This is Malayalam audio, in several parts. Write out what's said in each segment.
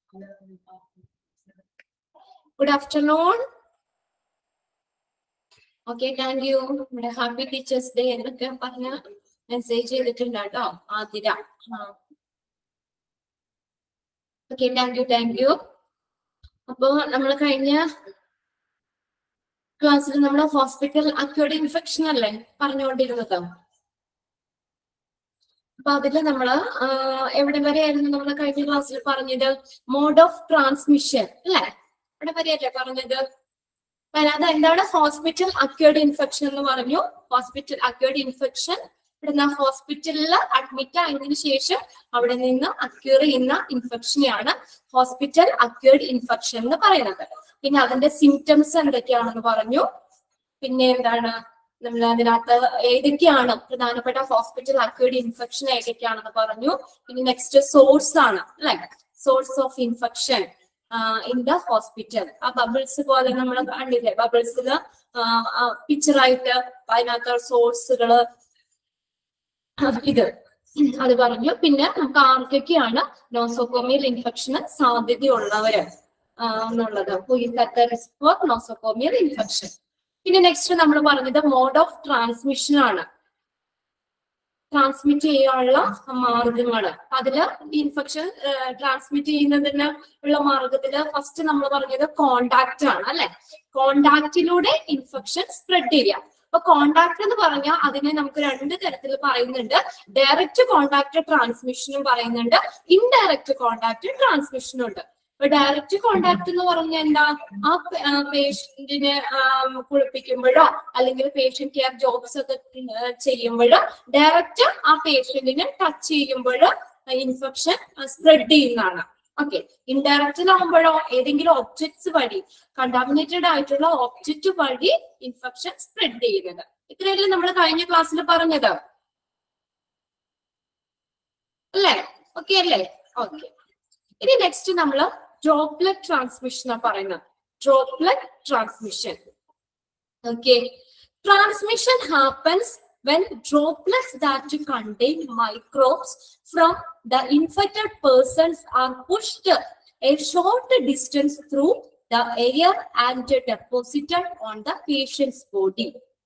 Good afternoon okay thank you നമ്മുടെ ഹാപ്പി ടീച്ചേഴ്സ് ഡേ എന്നൊക്കെ പറഞ്ഞ മെസ്സേജ് ചെയ്തിട്ടുണ്ട് കേട്ടോ Athira okay thank you thank you അപ്പോ നമ്മൾ കഴിഞ്ഞ ക്ലാസ്സിൽ നമ്മൾ ഹോസ്പിറ്റൽ അക്യൂർഡ് ഇൻഫെക്ഷൻ അല്ലേ പറഞ്ഞുകൊണ്ടിരുന്നത് അപ്പൊ അതില് നമ്മള് എവിടെ വരെയായിരുന്നു നമ്മൾ കഴിഞ്ഞ ക്ലാസ്സിൽ പറഞ്ഞത് മോഡ് ഓഫ് ട്രാൻസ്മിഷൻ അല്ലേ എവിടെ വരെയല്ലേ പറഞ്ഞത് അതായത് എന്താണ് ഹോസ്പിറ്റൽ അക്യൂർഡ് ഇൻഫെക്ഷൻ എന്ന് പറഞ്ഞു ഹോസ്പിറ്റൽ അക്യൂർഡ് ഇൻഫെക്ഷൻ ഇവിടുന്ന് ഹോസ്പിറ്റലിൽ അഡ്മിറ്റ് ആയതിനു ശേഷം അവിടെ നിന്ന് അക്യൂർ ചെയ്യുന്ന ഇൻഫെക്ഷനെയാണ് ഹോസ്പിറ്റൽ അക്യൂർഡ് ഇൻഫെക്ഷൻ എന്ന് പറയുന്നത് പിന്നെ അതിന്റെ സിംറ്റംസ് എന്തൊക്കെയാണെന്ന് പറഞ്ഞു പിന്നെ എന്താണ് നമ്മൾ അതിനകത്ത് ഏതൊക്കെയാണ് പ്രധാനപ്പെട്ട ഹോസ്പിറ്റൽ അക്യൂർഡ് ഇൻഫെക്ഷൻ ഏതൊക്കെയാണെന്ന് പറഞ്ഞു പിന്നെ നെക്സ്റ്റ് സോഴ്സ് ആണ് അല്ലെ source of infection in the hospital ആ ബബിൾസ് പോലെ നമ്മൾ കണ്ടില്ലേ ബബിൾസില് പിക്ചറായിട്ട് അതിനകത്ത് സോഴ്സുകള് ഇത് അത് പറഞ്ഞു പിന്നെ നമുക്ക് ആർക്കൊക്കെയാണ് നോസോകോമിയൽ ഇൻഫെക്ഷന് സാധ്യതയുള്ളവര് എന്നുള്ളത് റിസ്ക് ഫോർ നോസോകോമിയൽ ഇൻഫെക്ഷൻ പിന്നെ നെക്സ്റ്റ് നമ്മൾ പറഞ്ഞത് മോഡ് ഓഫ് ട്രാൻസ്മിഷൻ ആണ് ട്രാൻസ്മിറ്റ് ചെയ്യാനുള്ള മാർഗങ്ങൾ അതില് ഇൻഫെക്ഷൻ ട്രാൻസ്മിറ്റ് ചെയ്യുന്നതിന് ഉള്ള മാർഗത്തില് ഫസ്റ്റ് നമ്മൾ പറഞ്ഞത് കോണ്ടാക്ട് ആണ് അല്ലെ കോണ്ടാക്റ്റിലൂടെ ഇൻഫെക്ഷൻ സ്പ്രെഡ് ചെയ്യാം അപ്പൊ കോണ്ടാക്ട് എന്ന് പറഞ്ഞാൽ അതിനെ നമുക്ക് രണ്ട് തരത്തിൽ പറയുന്നുണ്ട് ഡയറക്റ്റ് കോണ്ടാക്ട് ട്രാൻസ്മിഷനും പറയുന്നുണ്ട് ഇൻഡയറക്റ്റ് കോണ്ടാക്ട് ട്രാൻസ്മിഷനും ഉണ്ട് ഇപ്പൊ ഡയറക്റ്റ് കോണ്ടാക്ട് എന്ന് പറഞ്ഞാൽ എന്താ ആ പേഷ്യന്റിനെ കുളിപ്പിക്കുമ്പോഴോ അല്ലെങ്കിൽ പേഷ്യന്റ് കെയർ ജോബ്സ് ഒക്കെ ചെയ്യുമ്പോഴോ ഡയറക്റ്റ് ആ പേഷ്യന്റിനെ ടച്ച് ചെയ്യുമ്പോഴോ ഇൻഫെക്ഷൻ സ്പ്രെഡ് ചെയ്യുന്നതാണ് ഓക്കെ ഇൻഡയറക്റ്റിലാവുമ്പോഴോ ഏതെങ്കിലും ഒബ്ജക്ട്സ് വഴി കണ്ടാമിനേറ്റഡ് ആയിട്ടുള്ള ഒബ്ജക്റ്റ് വഴി ഇൻഫെക്ഷൻ സ്പ്രെഡ് ചെയ്യുന്നത് ഇത്രയല്ലേ നമ്മൾ കഴിഞ്ഞ ക്ലാസ്സിൽ പറഞ്ഞത് അല്ലേ ഓക്കെ അല്ലേ ഓക്കെ ഇനി നെക്സ്റ്റ് നമ്മൾ ഡ്രോപ്ലെറ്റ് ട്രാൻസ്മിഷൻ പറയുന്നത് droplet transmission okay transmission happens when droplets that contain microbes from the infected persons are pushed a short distance through the air and deposited on the patient's body.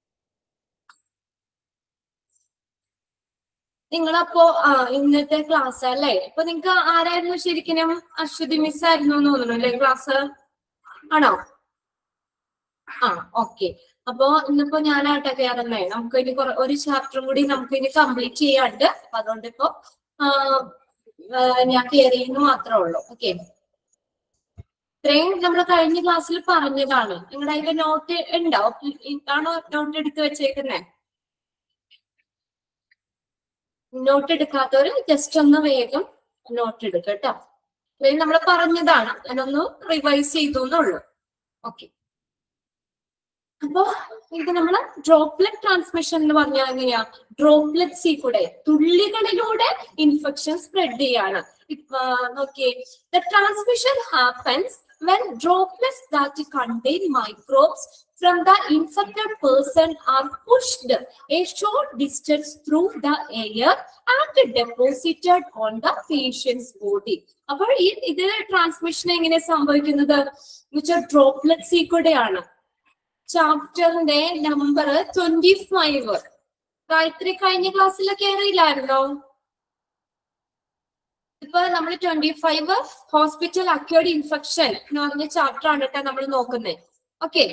നിങ്ങളപ്പോ ആ ഇന്നത്തെ ക്ലാസ് അല്ലേ ഇപ്പൊ നിങ്ങക്ക് ആരായിരുന്നു ശരിക്കും അശ്വതി മിസ് ആയിരുന്നു എന്ന് തോന്നുന്നു അല്ലേ ക്ലാസ് ആണോ ആ ഓക്കെ അപ്പോ ഇന്നിപ്പോ ഞാനാട്ടെ കയറുന്നേ നമുക്ക് ഇനി കുറെ ഒരു ചാപ്റ്ററും കൂടി നമുക്ക് ഇനി കംപ്ലീറ്റ് ചെയ്യാണ്ട് അപ്പൊ അതുകൊണ്ട് ഇപ്പൊ ഞാൻ കയറിയെന്ന് മാത്രമേ ഉള്ളൂ ഓക്കെ ഇത്രയും നമ്മൾ കഴിഞ്ഞ ക്ലാസ്സിൽ പറഞ്ഞതാണ് നിങ്ങളുടെ അതിന്റെ നോട്ട് ഉണ്ടോ ഇതാണോ നോട്ട് എടുത്ത് വെച്ചേക്കുന്നേ നോട്ട് എടുക്കാത്തവര് ജസ്റ്റ് ഒന്ന് വേഗം നോട്ട് എടുക്കുക കേട്ടോ ഇത്രയും നമ്മൾ പറഞ്ഞതാണ് ഞാനൊന്ന് റിവൈസ് ചെയ്തു എന്നുള്ളൂ ഓക്കെ അപ്പോ ഇത് നമ്മള് ഡ്രോപ്ലെറ്റ് ട്രാൻസ്മിഷൻ എന്ന് പറഞ്ഞാൽ എങ്ങനെയാ ഡ്രോപ്ലെറ്റ്സി കൂടെ തുള്ളികളിലൂടെ ഇൻഫെക്ഷൻ സ്പ്രെഡ് ചെയ്യാണ് നോക്കിയേ the transmission happens when droplets that contain microbes from the infected person are pushed a short distance through the air and deposited on the patient's body. അപ്പോൾ ഈ ഇത് ട്രാൻസ്മിഷൻ എങ്ങനെ സംഭവിക്കുന്നത് വെച്ചാൽ ഡ്രോപ്ലെറ്റ്സി കൂടെയാണ് ചാപ്റ്ററിന്റെ നമ്പർ ട്വന്റി ഫൈവ് ഗായത്രി കഴിഞ്ഞ ക്ലാസ്സിൽ കയറിയില്ലായിരുന്നോ ഇപ്പൊ നമ്മൾ twenty five hospital acquired infection എന്ന് പറഞ്ഞ ചാപ്റ്റർ ആണ് കേട്ടോ നമ്മൾ നോക്കുന്നത് ഓക്കെ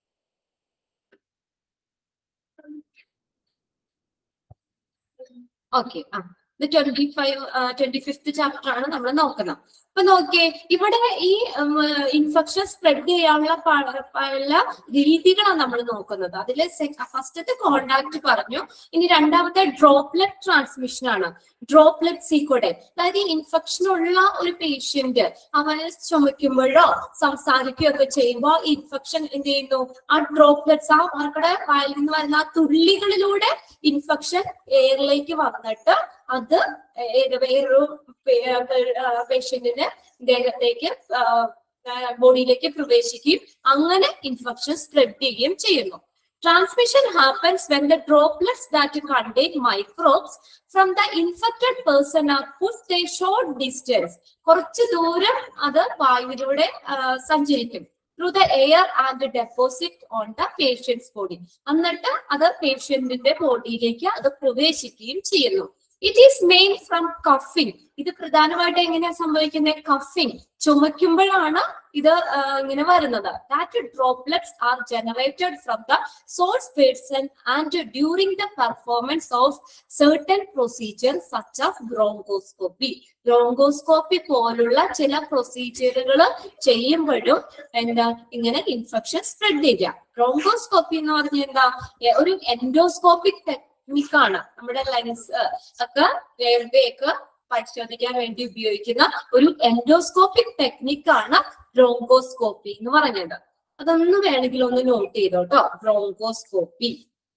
ഓക്കെ ആ ഇത് twenty five twenty fifth chapter ആണ് നമ്മൾ നോക്കുന്നത് അപ്പൊ നോക്കിയേ ഇവിടെ ഈ ഇൻഫെക്ഷൻ സ്പ്രെഡ് ചെയ്യാനുള്ള പല രീതികളാണ് നമ്മൾ നോക്കുന്നത് അതിൽ ഫസ്റ്റത്തെ കോണ്ടാക്ട് പറഞ്ഞു ഇനി രണ്ടാമത്തെ ഡ്രോപ്ലെറ്റ് ട്രാൻസ്മിഷൻ ആണ് ഡ്രോപ്ലെറ്റ്സി കൂടെ അതായത് ഇൻഫെക്ഷൻ ഉള്ള ഒരു പേഷ്യന്റ് അവന് ചുമയ്ക്കുമ്പോഴോ സംസാരിക്കുകയൊക്കെ ചെയ്യുമ്പോൾ ഇൻഫെക്ഷൻ എന്ത് ചെയ്യുന്നു ആ ഡ്രോപ്ലെറ്റ്സ് ആ അവരുടെ വായിൽ നിന്ന് വരുന്ന ആ തുള്ളികളിലൂടെ ഇൻഫെക്ഷൻ എയറിലേക്ക് വന്നിട്ട് അത് വേറൊരു പേഷ്യന്റിന് ദേഹത്തേക്ക് ബോഡിയിലേക്ക് പ്രവേശിക്കുകയും അങ്ങനെ ഇൻഫെക്ഷൻ സ്പ്രെഡ് ചെയ്യുകയും ചെയ്യുന്നു Transmission happens when the droplets that contain microbes from the infected person are pushed a short distance. കുറച്ച് ദൂരം അത് വായുവിലൂടെ ആ, സഞ്ചരിക്കും through the air and deposit on the patient's body എന്നിട്ട് അത് പേഷ്യന്റിന്റെ ബോഡിയിലേക്ക് അത് പ്രവേശിക്കുകയും ചെയ്യുന്നു it is main from coughing ഇത് പ്രധാനമായിട്ട് എങ്ങനെയാ സംഭവിക്കുന്നത് കഫിംഗ് ചുമയ്ക്കുമ്പോഴാണ് ഇത് ആ, ഇങ്ങനെ വരുന്നത് that droplets are generated from the source person and during the performance of certain procedure such as bronchoscopy bronchoscopy പോലുള്ള ചില പ്രൊസീജിയറുകൾ ചെയ്യുമ്പോഴും എന്താ ഇങ്ങനെ ഇൻഫെക്ഷൻ സ്പ്രെഡ് ചെയ്യുക ബ്രോങ്കോസ്കോപ്പി എന്ന് പറഞ്ഞാൽ എന്താ എ, ഒരു എൻഡോസ്കോപ്പിക് ടെക്നിക് ആണ് നമ്മുടെ ലെൻസ് ഒക്കെ വേർവേ ഒക്കെ പരിശോധിക്കാൻ വേണ്ടി ഉപയോഗിക്കുന്ന ഒരു എൻഡോസ്കോപ്പിക് ടെക്നിക് ആണ് ബ്രോങ്കോസ്കോപ്പി എന്ന് പറഞ്ഞത് അതൊന്ന് വേണമെങ്കിൽ ഒന്ന് നോട്ട് ചെയ്തോട്ടോ bronchoscopy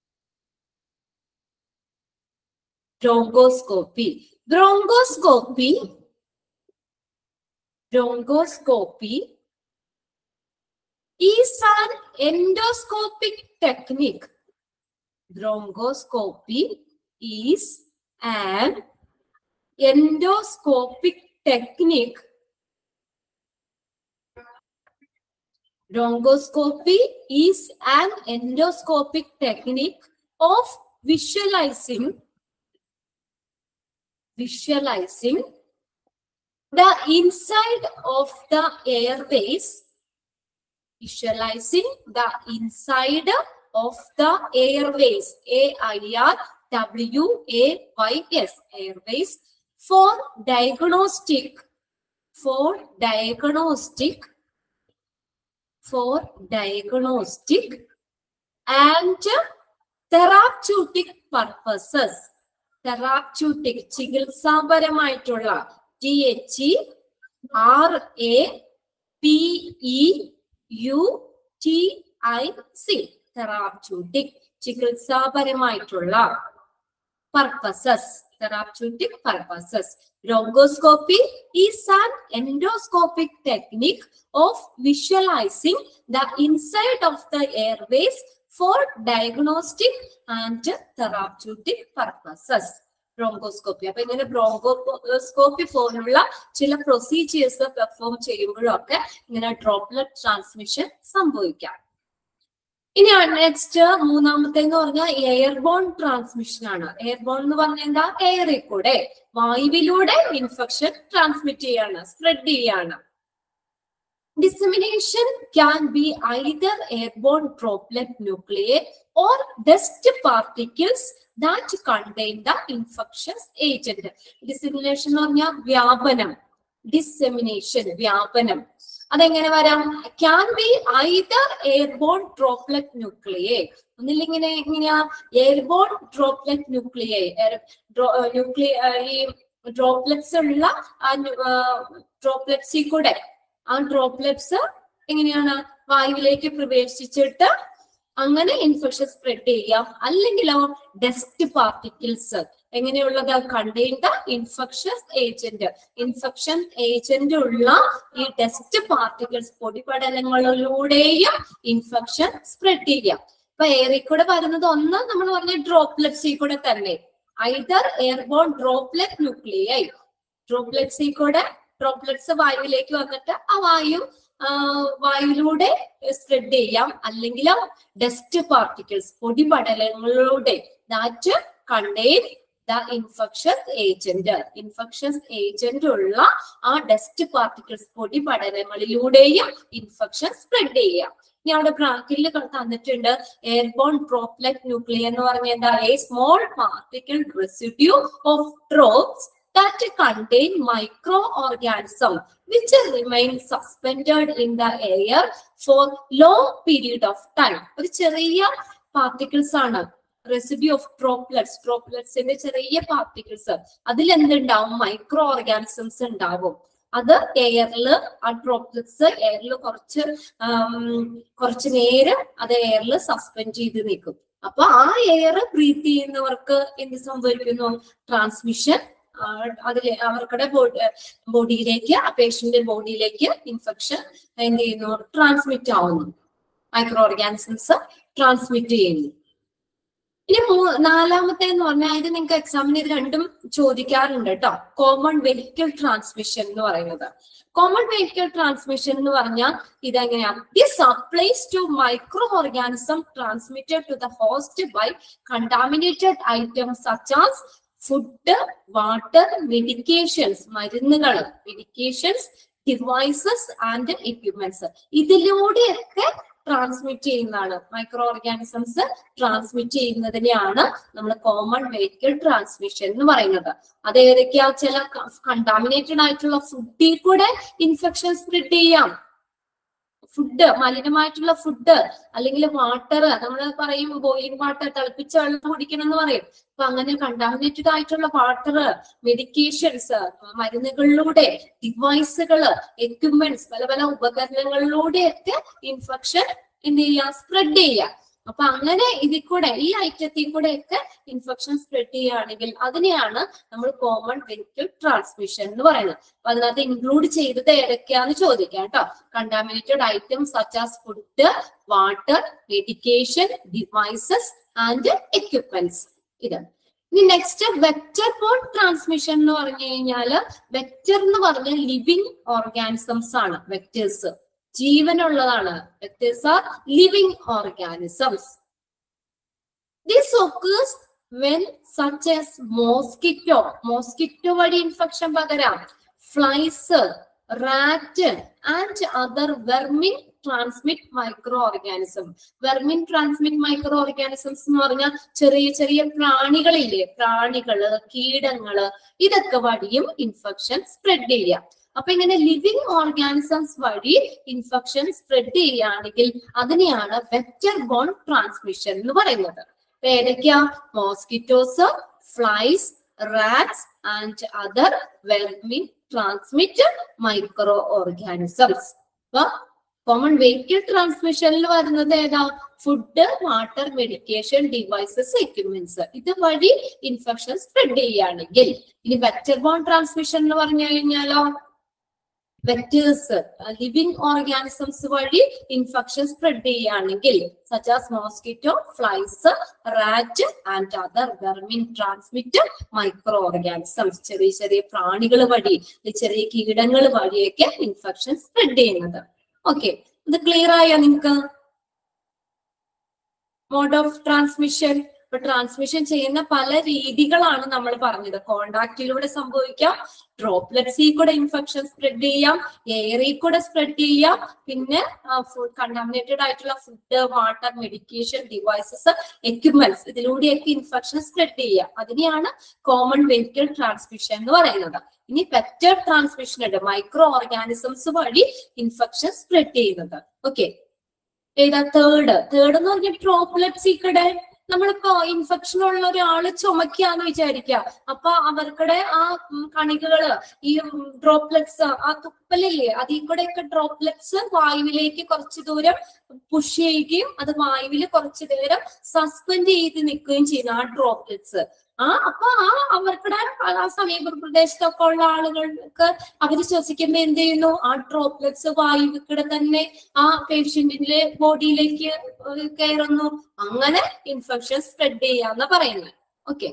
bronchoscopy. Bronchoscopy, bronchoscopy is an endoscopic technique. Bronchoscopy is an endoscopic technique. Bronchoscopy is an endoscopic technique of visualizing visualizing the inside of the airways, visualizing the inside of the airways, A-I-R-W-A-Y-S, airways, for diagnostic, for diagnostic, for diagnostic and therapeutic purposes. Therapeutic ചികിത്സാപരമായിട്ടുള്ള T H E R A P E U T I C therapeutic ചികിത്സാപരമായിട്ടുള്ള purposes therapeutic purposes. Bronchoscopy is an endoscopic technique of visualizing the inside of the airways for diagnostic and therapeutic purposes. Bronchoscopy അപ്പൊ ഇങ്ങനെ ബ്രോങ്കോസ്കോപ്പി പോലുള്ള ചില പ്രൊസീജിയേഴ്സ് പെർഫോം ചെയ്യുമ്പോഴൊക്കെ ഇങ്ങനെ ഡ്രോപ്ലെറ്റ് ട്രാൻസ്മിഷൻ സംഭവിക്കാം ഇനി നെക്സ്റ്റ് മൂന്നാമത്തെ എന്ന് പറഞ്ഞാൽ എയർബോൺ ട്രാൻസ്മിഷൻ ആണ് എയർബോൺ എന്ന് പറഞ്ഞാൽ എന്താ എയറിൽ കൂടെ വായുവിലൂടെ ഇൻഫെക്ഷൻ ട്രാൻസ്മിറ്റ് ചെയ്യാണ് സ്പ്രെഡ് ചെയ്യാണ് Dissemination can be either airborne droplet nuclei or dust particles that contain the infectious agent. Dissemination എന്ന് പറഞ്ഞാൽ വ്യാപനം ഡിസെമിനേഷൻ വ്യാപനം അതെങ്ങനെ വരാം can be either airborne droplet nuclei ഒന്നിലിങ്ങനെ എങ്ങനെയാ എയർബോൺ ഡ്രോപ്ലെറ്റ് ന്യൂക്ലിയെ ന്യൂക്ലിയ ഈ ഡ്രോപ്ലെറ്റ്സ് ഉള്ള ഡ്രോപ്ലെറ്റ്സിൽ കൂടെ ആ ഡ്രോപ്ലെറ്റ്സ് എങ്ങനെയാണ് വായുവിലേക്ക് പ്രവേശിച്ചിട്ട് അങ്ങനെ ഇൻഫെക്ഷൻ സ്പ്രെഡ് ചെയ്യാം അല്ലെങ്കിലോ ഡസ്റ്റ് പാർട്ടിക്കിൾസ് എങ്ങനെയുള്ളത് contain the infectious agent infection agent ഉള്ള ഈ ഡസ്റ്റ് പാർട്ടിക്കിൾസ് പൊടിപടലങ്ങളിലൂടെയും ഇൻഫെക്ഷൻ സ്പ്രെഡ് ചെയ്യാം ഇപ്പൊ എയറിൽ കൂടെ വരുന്നത് ഒന്ന് നമ്മൾ പറഞ്ഞ ഡ്രോപ്ലെറ്റ്സിൽ കൂടെ തന്നെ ഐദർ എയർബോൺ ഡ്രോപ്ലെറ്റ് ന്യൂക്ലിയൈ ഡ്രോപ്ലെറ്റ്സിൽ കൂടെ ഡ്രോപ്ലെറ്റ്സ് വായുവിലേക്ക് വന്നിട്ട് ആ വായു ആ, വായുവിലൂടെ സ്പ്രെഡ് ചെയ്യാം അല്ലെങ്കിൽ ഡസ്റ്റ് പാർട്ടിക്കിൾസ് പൊടിപടലങ്ങളിലൂടെ that contain the infectious agent infectious agent ഉള്ള ആ ഡസ്റ്റ് പാർട്ടിക്കിൾസ് പൊടിപടലങ്ങളിലൂടെയും ഇൻഫെക്ഷൻ സ്പ്രെഡ് ചെയ്യാം ഇനി അവിടെ ബ്രാക്കിൽ തന്നിട്ടുണ്ട് എയർബോൺ ഡ്രോപ്ലെറ്റ് ന്യൂക്ലിയ എന്ന് പറഞ്ഞ എന്താ a small particle residue of drops that contain microorganism which remain suspended in the air for long period of time ഒരു ചെറിയ പാർട്ടിക്കിൾസ് ആണ് റെസിഡ്യൂ ഓഫ് ഡ്രോപ്ലെറ്റ്സ് ഡ്രോപ്ലെറ്റ്സിന്റെ ചെറിയ പാർട്ടിക്കിൾസ് അതിൽ എന്തുണ്ടാവും മൈക്രോ ഓർഗാനിസംസ് ഉണ്ടാവും അത് എയറിൽ ആ ഡ്രോപ്ലെറ്റ്സ് എയറിൽ കുറച്ച് ആം, കുറച്ച് നേരം അത് എയറിൽ സസ്പെൻഡ് ചെയ്ത് നിൽക്കും അപ്പൊ ആ എയർ ബ്രീത്ത് ചെയ്യുന്നവർക്ക് എന്ത് സംഭവിക്കുന്നു ട്രാൻസ്മിഷൻ അതിൽ അവർക്കുടെ ബോഡിയിലേക്ക് ആ പേഷ്യന്റ് ബോഡിയിലേക്ക് ഇൻഫെക്ഷൻ എന്ത് ചെയ്യുന്നു ട്രാൻസ്മിറ്റ് ആവുന്നു മൈക്രോ ഓർഗാനിസംസ് ട്രാൻസ്മിറ്റ് ചെയ്യുന്നു ഇനി മൂ- നാലാമത്തെ എന്ന് പറഞ്ഞാൽ ഇത് നിങ്ങൾക്ക് എക്സാമിന് ഇത് രണ്ടും ചോദിക്കാറുണ്ട് കേട്ടോ കോമൺ വെഹിക്കിൾ ട്രാൻസ്മിഷൻ എന്ന് പറയുന്നത് കോമൺ വെഹിക്കിൾ ട്രാൻസ്മിഷൻ എന്ന് പറഞ്ഞാൽ ഇതെങ്ങനെയാ this applies to microorganism transmitted to the host by contaminated items such as food water medications മരുന്നുകൾ മെഡിക്കേഷൻസ് ഡിവൈസസ് ആൻഡ് എക്യുപ്മെന്റ്സ് ഇതിലൂടെയൊക്കെ ട്രാൻസ്മിറ്റ് ചെയ്യുന്നതാണ് മൈക്രോ ഓർഗാനിസംസ് ട്രാൻസ്മിറ്റ് ചെയ്യുന്നതിനെയാണ് നമ്മൾ കോമൺ വെഹിക്കിൾ ട്രാൻസ്മിഷൻ എന്ന് പറയുന്നത് അത് ഏതൊക്കെയാ ചില കണ്ടാമിനേറ്റഡ് ആയിട്ടുള്ള ഫുഡിൽ കൂടെ ഇൻഫെക്ഷൻ സ്പ്രെഡ് ചെയ്യാം ഫുഡ് മലിനമായിട്ടുള്ള ഫുഡ് അല്ലെങ്കിൽ വാട്ടർ നമ്മൾ പറയും ബോയിലിംഗ് വാട്ടർ തിളപ്പിച്ച വെള്ളം കുടിക്കണം എന്ന് പറയും അപ്പൊ അങ്ങനെ കണ്ടാമിനേറ്റഡ് ആയിട്ടുള്ള വാട്ടർ മെഡിക്കേഷൻസ് മരുന്നുകളിലൂടെ ഡിവൈസുകള് എക്യുപ്മെന്റ്സ് പല പല ഉപകരണങ്ങളിലൂടെയൊക്കെ ഇൻഫെക്ഷൻ എന്ത് ചെയ്യാം സ്പ്രെഡ് ചെയ്യാം അപ്പൊ അങ്ങനെ ഇതിൽ കൂടെ ഈ ഐറ്റത്തിൽ കൂടെ ഒക്കെ ഇൻഫെക്ഷൻ സ്പ്രെഡ് ചെയ്യുകയാണെങ്കിൽ അതിനെയാണ് നമ്മൾ കോമൺ വെഹിക്കിൾ ട്രാൻസ്മിഷൻ എന്ന് പറയുന്നത് അപ്പൊ അതിനകത്ത് ഇൻക്ലൂഡ് ചെയ്തത് ഏതൊക്കെയാന്ന് ചോദിക്കാം കേട്ടോ contaminated items such as food water medication devices and equipments ഇത് ഇനി നെക്സ്റ്റ് വെക്റ്റർ ബോൺ ട്രാൻസ്മിഷൻ എന്ന് പറഞ്ഞു കഴിഞ്ഞാല് വെക്റ്റർ എന്ന് പറഞ്ഞ ലിവിങ് ഓർഗാനിസംസ് ആണ് വെക്ടേഴ്സ് ജീവനുള്ളതാണ് vectors are living organisms this occurs when such as mosquito mosquito വഴി ഇൻഫെക്ഷൻ പകരാം flies rat and other vermin transmit microorganism vermin transmit microorganisms എന്ന് പറഞ്ഞാൽ ചെറിയ ചെറിയ പ്രാണികളില്ലേ പ്രാണികള് കീടങ്ങള് ഇതൊക്കെ വഴിയും ഇൻഫെക്ഷൻ സ്പ്രെഡ് ചെയ്യാം അപ്പൊ ഇങ്ങനെ ലിവിങ് ഓർഗാനിസംസ് വഴി ഇൻഫെക്ഷൻ സ്പ്രെഡ് ചെയ്യുകയാണെങ്കിൽ അതിനെയാണ് വെക്റ്റർ ബോൺ ട്രാൻസ്മിഷൻ എന്ന് പറയുന്നത് അപ്പൊ ഏതൊക്കെയാ mosquitoes flies rats and other vermin transmit microorganisms അപ്പൊ കോമൺ വെഹിക്കിൾ ട്രാൻസ്മിഷനിൽ വരുന്നത് ഏതാ food water medication devices equipments ഇത് വഴി ഇൻഫെക്ഷൻ സ്പ്രെഡ് ചെയ്യുകയാണെങ്കിൽ ഇനി വെക്റ്റർ ബോൺ ട്രാൻസ്മിഷൻ എന്ന് പറഞ്ഞു കഴിഞ്ഞാലോ വെക്ടേഴ്സ് ലിവിങ് ഓർഗാനിസംസ് വഴി ഇൻഫെക്ഷൻ സ്പ്രെഡ് ചെയ്യുകയാണെങ്കിൽ such as mosquito flies rat and other vermin transmit microorganisms ചെറിയ ചെറിയ പ്രാണികൾ വഴി ചെറിയ കീടങ്ങൾ വഴിയൊക്കെ ഇൻഫെക്ഷൻ സ്പ്രെഡ് ചെയ്യുന്നത് ഓക്കെ ഇത് ക്ലിയർ ആയോ നിങ്ങൾക്ക് മോഡ് ഓഫ് ട്രാൻസ്മിഷൻ ഇപ്പൊ ട്രാൻസ്മിഷൻ ചെയ്യുന്ന പല രീതികളാണ് നമ്മൾ പറഞ്ഞത് കോണ്ടാക്റ്റിലൂടെ സംഭവിക്കാം ഡ്രോപ്ലെറ്റ്സിൽ കൂടെ ഇൻഫെക്ഷൻ സ്പ്രെഡ് ചെയ്യാം എയറിൽ കൂടെ സ്പ്രെഡ് ചെയ്യാം പിന്നെ കണ്ടാമിനേറ്റഡ് ആയിട്ടുള്ള food water medication devices equipments ഇതിലൂടെയൊക്കെ ഇൻഫെക്ഷൻ സ്പ്രെഡ് ചെയ്യാം അതിനെയാണ് കോമൺ വെഹിക്കിൾ ട്രാൻസ്മിഷൻ എന്ന് പറയുന്നത് ഇനി വെക്റ്റർ ട്രാൻസ്മിഷൻ ഉണ്ട് മൈക്രോ ഓർഗാനിസംസ് വഴി ഇൻഫെക്ഷൻ സ്പ്രെഡ് ചെയ്യുന്നത് ഓക്കെ ഏതാ തേർഡ് തേർഡ് എന്ന് പറഞ്ഞ ഡ്രോപ്ലെറ്റ്സിൽ കൂടെ നമ്മളിപ്പോ ഇൻഫെക്ഷൻ ഉള്ള ഒരാള് ചുമക്കാന്ന് വിചാരിക്കുക അപ്പൊ അവർക്കടെ ആ ഉം, കണികകള് ഈ ഡ്രോപ്ലെറ്റ്സ് ആ തുപ്പലില്ലേ അതിൽ കൂടെ ഒക്കെ ഡ്രോപ്ലെറ്റ്സ് വായുവിലേക്ക് കുറച്ചു ദൂരം പുഷ് ചെയ്യുകയും അത് വായുവിൽ കുറച്ചു നേരം സസ്പെൻഡ് ചെയ്ത് നിൽക്കുകയും ചെയ്യുന്നു ആ ഡ്രോപ്ലെറ്റ്സ് ആ അപ്പൊ ആ അവർക്കടെ ആ സമീപ പ്രദേശത്തൊക്കെ ഉള്ള ആളുകൾക്ക് അവര് ശ്വസിക്കുമ്പോ എന്ത് ചെയ്യുന്നു ആ ഡ്രോപ്ലെറ്റ്സ് വായുവിൽക്കൂടെ തന്നെ ആ പേഷ്യന്റിന്റെ ബോഡിയിലേക്ക് കയറുന്നു അങ്ങനെ ഇൻഫെക്ഷൻ സ്പ്രെഡ് ചെയ്യാന്ന് പറയുന്നത് ഓക്കെ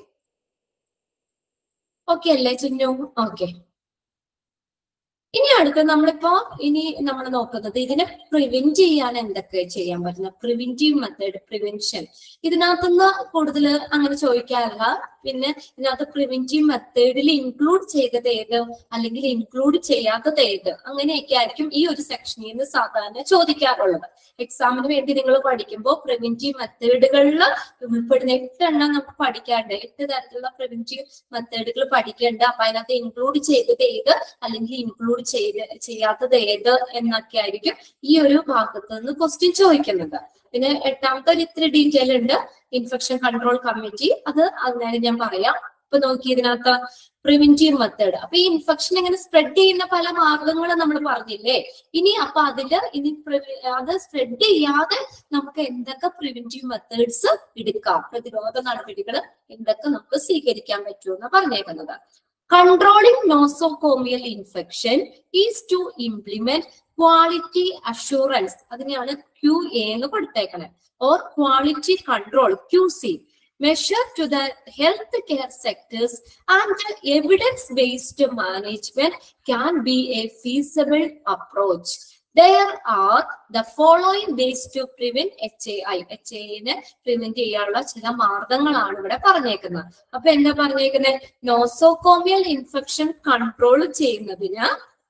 ഓക്കെ അല്ലേ ചിന്നു ഓക്കെ ഇനി അടുത്ത് നമ്മളിപ്പോ ഇനി നമ്മൾ നോക്കുന്നത് ഇതിനെ പ്രിവെന്റ് ചെയ്യാൻ എന്തൊക്കെ ചെയ്യാൻ പറ്റുന്ന പ്രിവെന്റീവ് മെത്തേഡ് പ്രിവെൻഷൻ ഇതിനകത്തുനിന്ന് കൂടുതൽ അങ്ങനെ ചോദിക്കാറില്ല പിന്നെ ഇതിനകത്ത് പ്രിവെന്റീവ് മെത്തേഡിൽ ഇൻക്ലൂഡ് ചെയ്തത് ഏത് അല്ലെങ്കിൽ ഇൻക്ലൂഡ് ചെയ്യാത്തത് ഏത് അങ്ങനെയൊക്കെ ആയിരിക്കും ഈ ഒരു സെക്ഷനിൽ നിന്ന് സാധാരണ ചോദിക്കാറുള്ളത് എക്സാമിന് വേണ്ടി നിങ്ങൾ പഠിക്കുമ്പോൾ പ്രിവെന്റീവ് മെത്തേഡുകളിൽ ഉൾപ്പെടുന്ന എട്ടെണ്ണം നമുക്ക് പഠിക്കാണ്ട് എട്ട് തരത്തിലുള്ള പ്രിവെന്റീവ് മെത്തേഡുകൾ പഠിക്കേണ്ട അപ്പൊ അതിനകത്ത് ഇൻക്ലൂഡ് ചെയ്തത് ഏത് അല്ലെങ്കിൽ ഇൻക്ലൂഡ് ചെയ്ത് ചെയ്യാത്തത് ഏത് എന്നൊക്കെ ആയിരിക്കും ഈ ഒരു ഭാഗത്ത് നിന്ന് ക്വസ്റ്റ്യൻ ചോദിക്കുന്നത് പിന്നെ എട്ടാമത്തെ ഒരു ഇത്തിരി ഡീറ്റെയിൽ ഉണ്ട് ഇൻഫെക്ഷൻ കൺട്രോൾ കമ്മിറ്റി അത് അന്നേരം ഞാൻ പറയാം ഇപ്പൊ നോക്കി ഇതിനകത്ത് പ്രിവെന്റീവ് മെത്തേഡ് അപ്പൊ ഈ ഇൻഫെക്ഷൻ ഇങ്ങനെ സ്പ്രെഡ് ചെയ്യുന്ന പല മാർഗങ്ങളും നമ്മൾ പറഞ്ഞില്ലേ ഇനി അപ്പൊ അതില് ഇനി പ്രിവെ- അത് സ്പ്രെഡ് ചെയ്യാതെ നമുക്ക് എന്തൊക്കെ പ്രിവെന്റീവ് മെത്തേഡ്സ് എടുക്കാം പ്രതിരോധ നടപടികൾ എന്തൊക്കെ നമുക്ക് സ്വീകരിക്കാൻ പറ്റുമെന്ന് പറഞ്ഞേക്കുന്നത് controlling nosocomial infection is to implement quality assurance അതിനെയാണ് ക്യു എ എന്ന് കൊടുത്തേക്കണേ or quality control Q C measure to the healthcare sectors and evidence-based management can be a feasible approach. There are the following ways to prevent HAI. HAI-നെ പ്രിവെന്റ് ചെയ്യാനുള്ള ചില മാർഗങ്ങളാണ് ഇവിടെ പറഞ്ഞേക്കുന്നത് അപ്പൊ എന്താ പറഞ്ഞേക്കുന്നത് നോസോകോമിയൽ ഇൻഫെക്ഷൻ കൺട്രോൾ ചെയ്യുന്നതിന്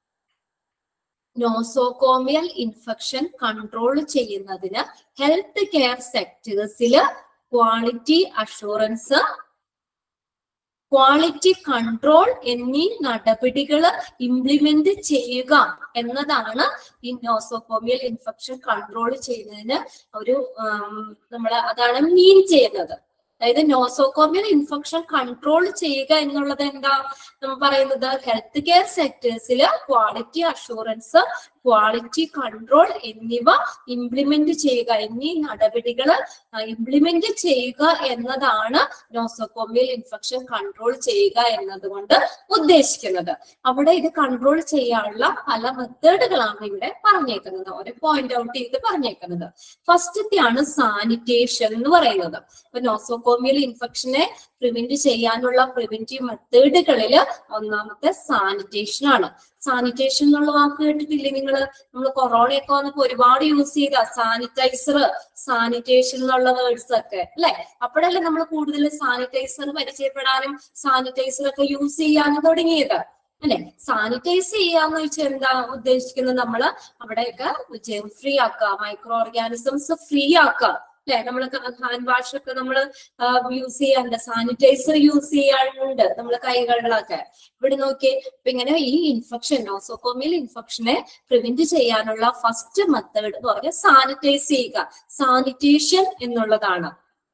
നോസോകോമിയൽ ഇൻഫെക്ഷൻ കൺട്രോൾ ചെയ്യുന്നതിന് ഹെൽത്ത് കെയർ സെക്ടേഴ്സിൽ ക്വാളിറ്റി അഷുറൻസ് ക്വാളിറ്റി കൺട്രോൾ എന്നീ നടപടികൾ ഇംപ്ലിമെന്റ് ചെയ്യുക എന്നതാണ് ഈ നോസോകോമിയൽ ഇൻഫെക്ഷൻ കൺട്രോൾ ചെയ്യുന്നതിന് ഒരു നമ്മൾ അതാണ് മീൻ ചെയ്യുന്നത് അതായത് നോസോകോമിയൽ ഇൻഫെക്ഷൻ കൺട്രോൾ ചെയ്യുക എന്നുള്ളത് എന്താ നമ്മൾ പറയുന്നത് ഹെൽത്ത് കെയർ സെക്ടേഴ്സിൽ ക്വാളിറ്റി അഷുറൻസ് ക്വാളിറ്റി കൺട്രോൾ എന്നിവ ഇംപ്ലിമെന്റ് ചെയ്യുക എന്നീ നടപടികൾ ഇംപ്ലിമെന്റ് ചെയ്യുക എന്നതാണ് നോസോകോമിയൽ ഇൻഫെക്ഷൻ കൺട്രോൾ ചെയ്യുക എന്നതുകൊണ്ട് ഉദ്ദേശിക്കുന്നത് അവിടെ ഇത് കൺട്രോൾ ചെയ്യാനുള്ള പല മെത്തേഡുകളാണ് ഇവിടെ പറഞ്ഞേക്കുന്നത് ഒരു പോയിന്റ് ഔട്ട് ചെയ്ത് പറഞ്ഞേക്കുന്നത് ഫസ്റ്റത്തെയാണ് സാനിറ്റേഷൻ എന്ന് പറയുന്നത് ഇപ്പൊ നോസോകോമിയൽ ഇൻഫെക്ഷനെ പ്രിവെന്റ് ചെയ്യാനുള്ള പ്രിവെന്റീവ് മെത്തേഡുകളിൽ ഒന്നാമത്തെ സാനിറ്റേഷൻ ആണ് സാനിറ്റേഷൻ എന്നുള്ള വാക്ക് കേട്ടിട്ടില്ലേ നിങ്ങൾ നമ്മൾ കൊറോണയൊക്കെ വന്നപ്പോ ഒരുപാട് യൂസ് ചെയ്ത സാനിറ്റൈസർ സാനിറ്റേഷൻ എന്നുള്ള വേർഡ്സ് ഒക്കെ അല്ലെ അപ്പോഴല്ലേ നമ്മൾ കൂടുതൽ സാനിറ്റൈസർ പരിചയപ്പെടാനും സാനിറ്റൈസർ ഒക്കെ യൂസ് ചെയ്യാനും തുടങ്ങിയത് അല്ലെ സാനിറ്റൈസ് ചെയ്യാന്ന് വെച്ചാൽ എന്താ ഉദ്ദേശിക്കുന്നത് നമ്മള് അവിടെയൊക്കെ ജെം ഫ്രീ ആക്കുക മൈക്രോ ഓർഗാനിസംസ് ഫ്രീ ആക്കുക അല്ലെ നമ്മൾ ഹാൻഡ് വാഷ് ഒക്കെ നമ്മൾ യൂസ് ചെയ്യാറുണ്ട് സാനിറ്റൈസർ യൂസ് ചെയ്യാറുണ്ട് നമ്മൾ കൈകളിലൊക്കെ ഇവിടെ നോക്കി ഇപ്പൊ ഇങ്ങനെ ഈ ഇൻഫെക്ഷൻ നോസോകോമിയൽ ഇൻഫെക്ഷനെ പ്രിവെന്റ് ചെയ്യാനുള്ള ഫസ്റ്റ് മെത്തേഡ് എന്ന് പറഞ്ഞാൽ സാനിറ്റൈസ് ചെയ്യുക സാനിറ്റേഷൻ എന്നുള്ളതാണ്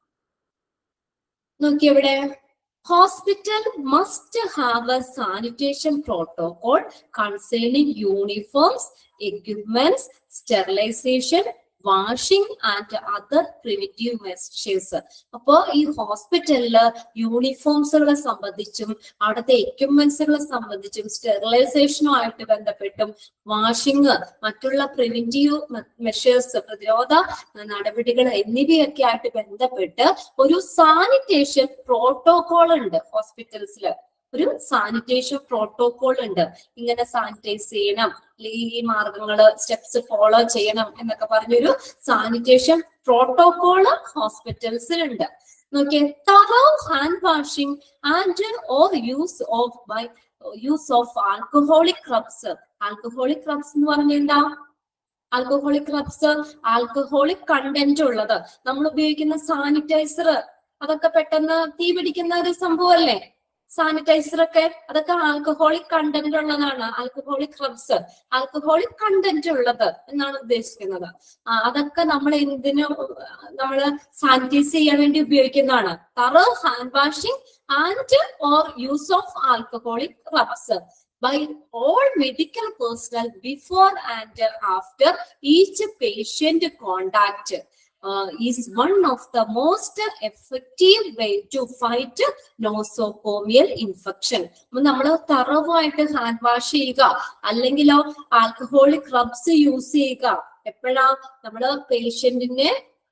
നോക്കി ഇവിടെ hospital must have a sanitation protocol concerning uniforms equipments sterilization washing and other preventive measures അപ്പോ ഈ ഹോസ്പിറ്റലില് യൂണിഫോംസുകളെ സംബന്ധിച്ചും അവിടുത്തെ എക്യുപ്മെന്റ്സുകളെ സംബന്ധിച്ചും സ്റ്റെറിലൈസേഷനുമായിട്ട് ബന്ധപ്പെട്ടും വാഷിംഗ് മറ്റുള്ള പ്രിവെന്റീവ് മെഷേഴ്സ് പ്രതിരോധ നടപടികൾ എന്നിവയൊക്കെ ആയിട്ട് ബന്ധപ്പെട്ട് ഒരു സാനിറ്റേഷൻ പ്രോട്ടോകോൾ ഉണ്ട് ഹോസ്പിറ്റൽസിൽ ഒരു സാനിറ്റേഷൻ പ്രോട്ടോകോൾ ഉണ്ട് ഇങ്ങനെ സാനിറ്റൈസ് ചെയ്യണം അല്ലെങ്കിൽ ഈ മാർഗങ്ങള് സ്റ്റെപ്സ് ഫോളോ ചെയ്യണം എന്നൊക്കെ പറഞ്ഞൊരു സാനിറ്റേഷൻ പ്രോട്ടോകോൾ ഹോസ്പിറ്റൽസിലുണ്ട് നോക്കിയേ thorough hand washing and or use of by use of alcoholic scrubs alcoholic scrubs എന്ന് പറഞ്ഞ എന്താ ആൽക്കഹോളിക് ക്രബ്സ് ആൽക്കഹോളിക് കണ്ടന്റ് ഉള്ളത് നമ്മൾ ഉപയോഗിക്കുന്ന സാനിറ്റൈസർ അതൊക്കെ പെട്ടെന്ന് തീ പിടിക്കുന്ന ഒരു സംഭവമല്ലേ സാനിറ്റൈസർ ഒക്കെ അതൊക്കെ ആൽക്കഹോളിക് കണ്ടന്റ് ഉള്ളതാണ് ആൽക്കഹോളിക് ക്രബ്സ് ആൽക്കഹോളിക് കണ്ടന്റ് ഉള്ളത് എന്നാണ് ഉദ്ദേശിക്കുന്നത് ആ, അതൊക്കെ നമ്മൾ എന്തിനു നമ്മൾ സാനിറ്റൈസ് ചെയ്യാൻ വേണ്ടി ഉപയോഗിക്കുന്നതാണ് thorough hand washing and or use of alcoholic scrubs by all medical personnel before and after each patient contact uh, is one of the most effective way to fight nosocomial infection. നമ്മൾ തറവായിട്ട് ഹാൻഡ് വാഷ് ചെയ്യുക അല്ലെങ്കിലോ ആൽക്കഹോളിക് റബ്സ് യൂസ് ചെയ്യുക എപ്പോഴാ നമ്മള് പേഷ്യന്റിനെ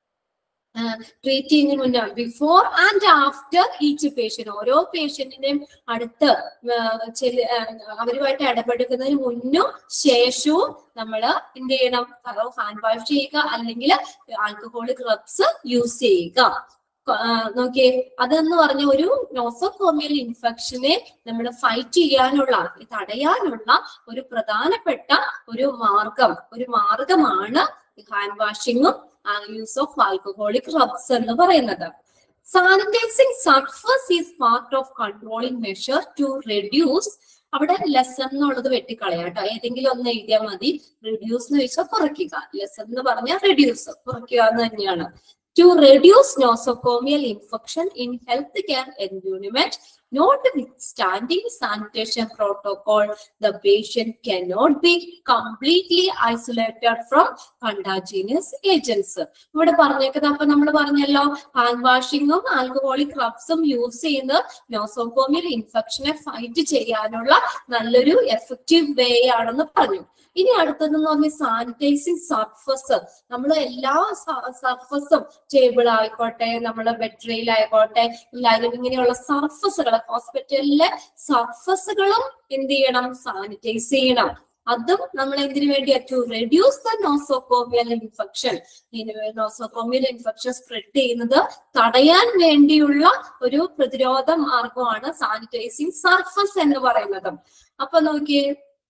ട്രീറ്റ് ചെയ്യുന്നതിന് മുന്നേ before and after each patient ഓരോ പേഷ്യന്റിന്റെയും അടുത്ത് ആ, ചെല്ല്- ആ, അവരുമായിട്ട് ഇടപെടുന്നതിന് മുന്നും ശേഷവും നമ്മൾ എന്ത് ചെയ്യണം ഹാൻഡ് വാഷ് ചെയ്യുക അല്ലെങ്കിൽ ആൽക്കഹോളിക് റബ്സ് യൂസ് ചെയ്യുക ആ, നോക്കിയേ അതെന്ന് പറഞ്ഞ ഒരു നോസോകോമിയൽ ഇൻഫെക്ഷനെ നമ്മൾ ഫൈറ്റ് ചെയ്യാനുള്ള തടയാനുള്ള ഒരു പ്രധാനപ്പെട്ട ഒരു മാർഗം ഒരു മാർഗമാണ് ഹാൻഡ് വാഷിങ്ങും യൂസ് ഓഫ് ആൽക്കഹോളിക് റബ്സ് എന്ന് പറയുന്നത് sanitizing surface is part of controlling measure to reduce അവിടെ ലെസൺ എന്നുള്ളത് വെട്ടിക്കളയാം കേട്ടോ ഏതെങ്കിലും ഒന്ന് എഴുതിയാൽ മതി റെഡ്യൂസ് എന്ന് വെച്ചാൽ കുറയ്ക്കുക ലെസൺ എന്ന് പറഞ്ഞാൽ റെഡ്യൂസ് കുറയ്ക്കുക എന്ന് തന്നെയാണ് to reduce nosocomial infection in health care environment notwithstanding sanitation protocol, the patient cannot be completely isolated from contagious agents. ഇവിടെ പറഞ്ഞേക്കുന്നത് അപ്പൊ നമ്മൾ പറഞ്ഞല്ലോ ഹാൻഡ് വാഷിങ്ങും ആൽക്കഹോളിക് റബ്സും യൂസ് ചെയ്യുന്ന നോസോകോമിയൽ ഇൻഫെക്ഷനെ ഫൈറ്റ് ചെയ്യാനുള്ള നല്ലൊരു എഫക്റ്റീവ് വേ ആണെന്ന് പറഞ്ഞു ഇനി അടുത്തതെന്ന് പറഞ്ഞാൽ സാനിറ്റൈസിങ് സർഫസ് നമ്മൾ എല്ലാ സർഫസും ടേബിൾ ആയിക്കോട്ടെ നമ്മുടെ ബെഡ്രയിൽ ആയിക്കോട്ടെ എല്ലാവരും ഇങ്ങനെയുള്ള സർഫസുകൾ ഹോസ്പിറ്റലിലെ സർഫസുകളും എന്ത് ചെയ്യണം സാനിറ്റൈസ് ചെയ്യണം അതും നമ്മൾ എന്തിനു വേണ്ടിയാ to reduce the nosocomial infection nosocomial infection spread ചെയ്യുന്നത് തടയാൻ വേണ്ടിയുള്ള ഒരു പ്രതിരോധ മാർഗമാണ് സാനിറ്റൈസിങ് സർഫസ് എന്ന് പറയുന്നത് അപ്പൊ നോക്കിയേ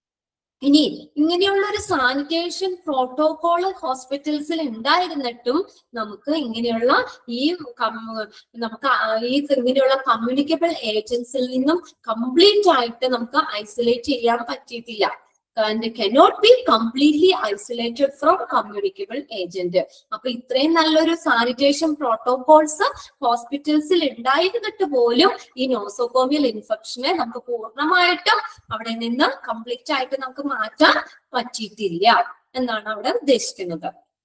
ഇനി ഇങ്ങനെയുള്ള ഒരു സാനിറ്റേഷൻ പ്രോട്ടോകോൾ ഹോസ്പിറ്റൽസിൽ ഉണ്ടായിരുന്നിട്ടും നമുക്ക് ഇങ്ങനെയുള്ള ഈ കം- നമുക്ക് ആ- ഈ ഇങ്ങനെയുള്ള കമ്മ്യൂണിക്കബിൾ ഏജൻസിൽ നിന്നും കംപ്ലീറ്റ് ആയിട്ട് നമുക്ക് ഐസൊലേറ്റ് ചെയ്യാൻ പറ്റിയിട്ടില്ല and cannot be completely isolated from communicable agent അപ്പൊ ഇത്രയും നല്ലൊരു സാനിറ്റേഷൻ പ്രോട്ടോകോൾസ് ഹോസ്പിറ്റൽസിൽ ഉണ്ടായിരുന്നിട്ട് പോലും ഈ നോസോകോമിയൽ ഇൻഫെക്ഷനെ നമുക്ക് പൂർണ്ണമായിട്ടും അവിടെ നിന്ന് കംപ്ലീറ്റ് ആയിട്ട് നമുക്ക് മാറ്റാൻ പറ്റിയിട്ടില്ല എന്നാണ് അവിടെ ഉദ്ദേശിക്കുന്നത്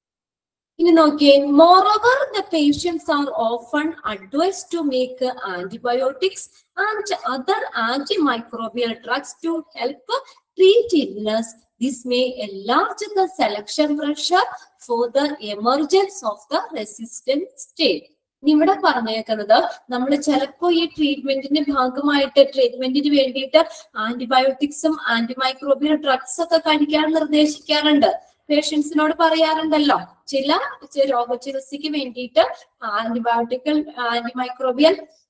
ഇനി നോക്കിയേ moreover the patients are often advise to make antibiotics and other antimicrobial drugs to help treat illness this may enlarge the selection pressure for the emergence of the resistant state ഇവിടെ പറഞ്ഞേക്കുന്നത് നമ്മൾ ചിലപ്പോ ഈ ട്രീറ്റ്മെന്റിന്റെ ഭാഗമായിട്ട് ട്രീറ്റ്മെന്റിന് വേണ്ടിയിട്ട് ആന്റിബയോട്ടിക്സും ആന്റിമൈക്രോബിയൽ ഡ്രഗ്സ് ഒക്കെ കഴിക്കാൻ നിർദ്ദേശിക്കാറുണ്ട് പേഷ്യൻസിനോട് പറയാറുണ്ടല്ലോ ചില ചി- രോഗചികിത്സയ്ക്ക് വേണ്ടിയിട്ട് ആന്റിബയോട്ടിക്കൽ ആന്റിമൈക്രോബിയൽ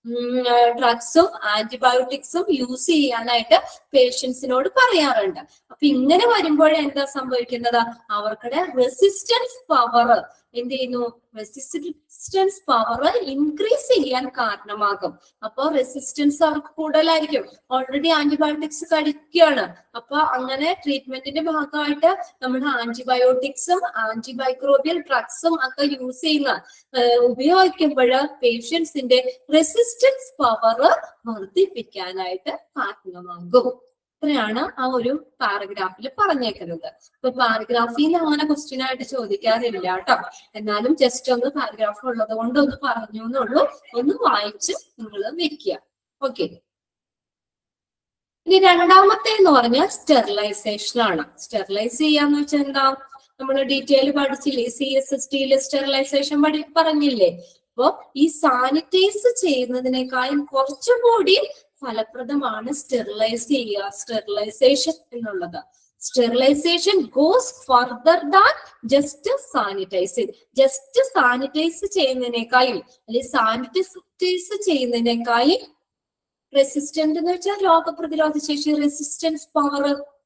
ഡ്രഗ്സും ആന്റിബയോട്ടിക്സും യൂസ് ചെയ്യാനായിട്ട് പേഷ്യൻസിനോട് പറയാറുണ്ട് അപ്പൊ ഇങ്ങനെ വരുമ്പോഴേ എന്താ സംഭവിക്കുന്നത് അവർക്കുടെ റെസിസ്റ്റൻസ് പവർ എന്ത് ചെയ്യുന്നു റെസിസ്റ്റൻസ് പവർ ഇൻക്രീസ് ചെയ്യാൻ കാരണമാകും അപ്പൊ റെസിസ്റ്റൻസ് അവർക്ക് കൂടുതലായിരിക്കും ഓൾറെഡി ആന്റിബയോട്ടിക്സ് കഴിക്കുകയാണ് അപ്പൊ അങ്ങനെ ട്രീറ്റ്മെന്റിന്റെ ഭാഗമായിട്ട് നമ്മുടെ ആന്റിബയോട്ടിക്സും ആന്റിമൈക്രോബിയൽ ഡ്രഗ്സും ഒക്കെ യൂസ് ചെയ്യുന്ന ഏഹ് ഉപയോഗിക്കുമ്പോൾ പേഷ്യൻസിന്റെ റെസിസ്റ്റൻസ് പവർ വർദ്ധിപ്പിക്കാനായിട്ട് കാരണമാകും ഇത്രയാണ് ആ ഒരു പാരഗ്രാഫിൽ പറഞ്ഞേക്കുന്നത് ഇപ്പൊ പാരഗ്രാഫിൽ നിന്ന് അങ്ങനെ ക്വസ്റ്റ്യൻ ആയിട്ട് ചോദിക്കാറില്ല കേട്ടോ എന്നാലും ജസ്റ്റ് ഒന്ന് പാരഗ്രാഫ് ഉള്ളത് കൊണ്ട് ഒന്ന് പറഞ്ഞു എന്നുള്ളൂ ഒന്ന് വായിച്ച് നിങ്ങൾ വെക്കുക ഓക്കെ ഇനി രണ്ടാമത്തെ എന്ന് പറഞ്ഞാൽ സ്റ്റെറിലൈസേഷൻ ആണ് സ്റ്റെറിലൈസ് ചെയ്യാന്ന് വെച്ചാൽ എന്താ നമ്മൾ ഡീറ്റെയിൽ പഠിച്ചില്ലേ സി എസ് എസ് ടിയില് സ്റ്റെറിലൈസേഷൻ പഠി പറഞ്ഞില്ലേ അപ്പോ ഈ സാനിറ്റൈസ് ചെയ്യുന്നതിനേക്കാളും കുറച്ചും കൂടി ഫലപ്രദമാണ് സ്റ്റെറിലൈസ് ചെയ്യുക സ്റ്റെറിലൈസേഷൻ എന്നുള്ളത് sterilisation goes further than just sanitising just sanitise ചെയ്യുന്നതിനേക്കാളും അല്ലെങ്കിൽ സാനിറ്റൈസ് ചെയ്യുന്നതിനേക്കാളും റെസിസ്റ്റന്റ് എന്ന് വെച്ചാൽ രോഗപ്രതിരോധ ശേഷി റെസിസ്റ്റൻസ് പവർ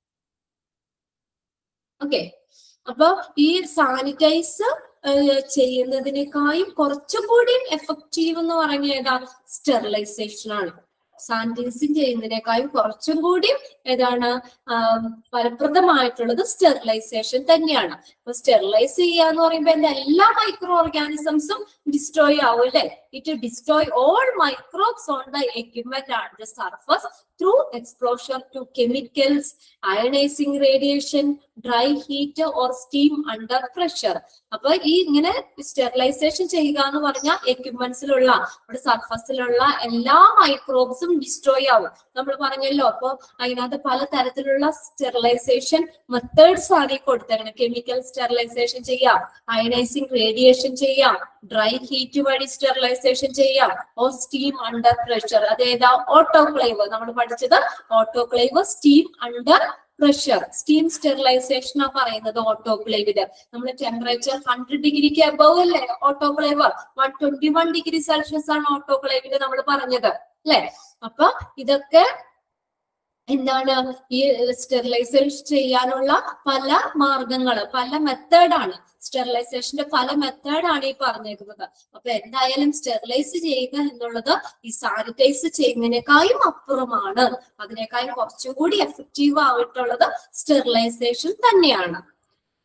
ഓക്കെ അപ്പൊ ഈ സാനിറ്റൈസ് ചെയ്യുന്നതിനേക്കാളും കുറച്ചും കൂടി എഫക്റ്റീവ് എന്ന് പറഞ്ഞ ഏതാ സ്റ്റെറിലൈസേഷൻ ആണ് സാനിറ്റൈസിങ് ചെയ്യുന്നതിനേക്കാളും കുറച്ചും കൂടി ഏതാണ് ആം, ഫലപ്രദമായിട്ടുള്ളത് സ്റ്റെറിലൈസേഷൻ തന്നെയാണ് അപ്പൊ സ്റ്റെറിലൈസ് ചെയ്യുക എന്ന് പറയുമ്പോൾ എന്റെ എല്ലാ മൈക്രോ ഓർഗാനിസംസും ഡിസ്ട്രോയ് ആവും അല്ലെ it destroy all microbes on the equipment and the surface through exposure to chemicals ionising radiation dry heat or steam under pressure അപ്പൊ ഈ ഇങ്ങനെ സ്റ്റെറിലൈസേഷൻ ചെയ്യുക എന്ന് പറഞ്ഞാൽ എക്യുപ്മെന്റ്സിലുള്ള നമ്മുടെ സർഫസിലുള്ള എല്ലാ മൈക്രോബ്സും ഡിസ്ട്രോയ് ആവും നമ്മൾ പറഞ്ഞല്ലോ അപ്പൊ അതിനകത്ത് പല തരത്തിലുള്ള സ്റ്റെറിലൈസേഷൻ മെത്തേഡ്സ് ആണ് ഈ കൊടുത്തേക്കുന്നത് കെമിക്കൽ സ്റ്റെറിലൈസേഷൻ ചെയ്യാം അയണൈസിങ് റേഡിയേഷൻ ചെയ്യാം ഡ്രൈ ഹീറ്റ് വഴി സ്റ്റെറിലൈസേഷൻ ചെയ്യാം ഓർ സ്റ്റീം അണ്ടർ പ്രഷർ അതേതാ ഓട്ടോക്ലേവ് നമ്മൾ പഠിച്ചത് autoclave steam under pressure steam sterilisation ആ പറയുന്നത് ഓട്ടോക്ലേവില് നമ്മൾ ടെമ്പറേച്ചർ ഹൺഡ്രഡ് ഡിഗ്രിക്ക് അബവ് അല്ലേ autoclave one twenty one degree Celsius ആണ് ഓട്ടോക്ലേവില് നമ്മൾ പറഞ്ഞത് അല്ലെ അപ്പൊ ഇതൊക്കെ എന്താണ് ഈ സ്റ്റെറിലൈസേഷൻ ചെയ്യാനുള്ള പല മാർഗങ്ങള് പല മെത്തേഡാണ് സ്റ്റെറിലൈസേഷന്റെ പല മെത്തേഡാണ് ഈ പറഞ്ഞേക്കുന്നത് അപ്പൊ എന്തായാലും സ്റ്റെറിലൈസ് ചെയ്യുക എന്നുള്ളത് ഈ സാനിറ്റൈസ് ചെയ്യുന്നതിനേക്കാളും അപ്പുറമാണ് അതിനേക്കാളും കുറച്ചും കൂടി എഫക്റ്റീവ് ആയിട്ടുള്ളത് സ്റ്റെറിലൈസേഷൻ തന്നെയാണ്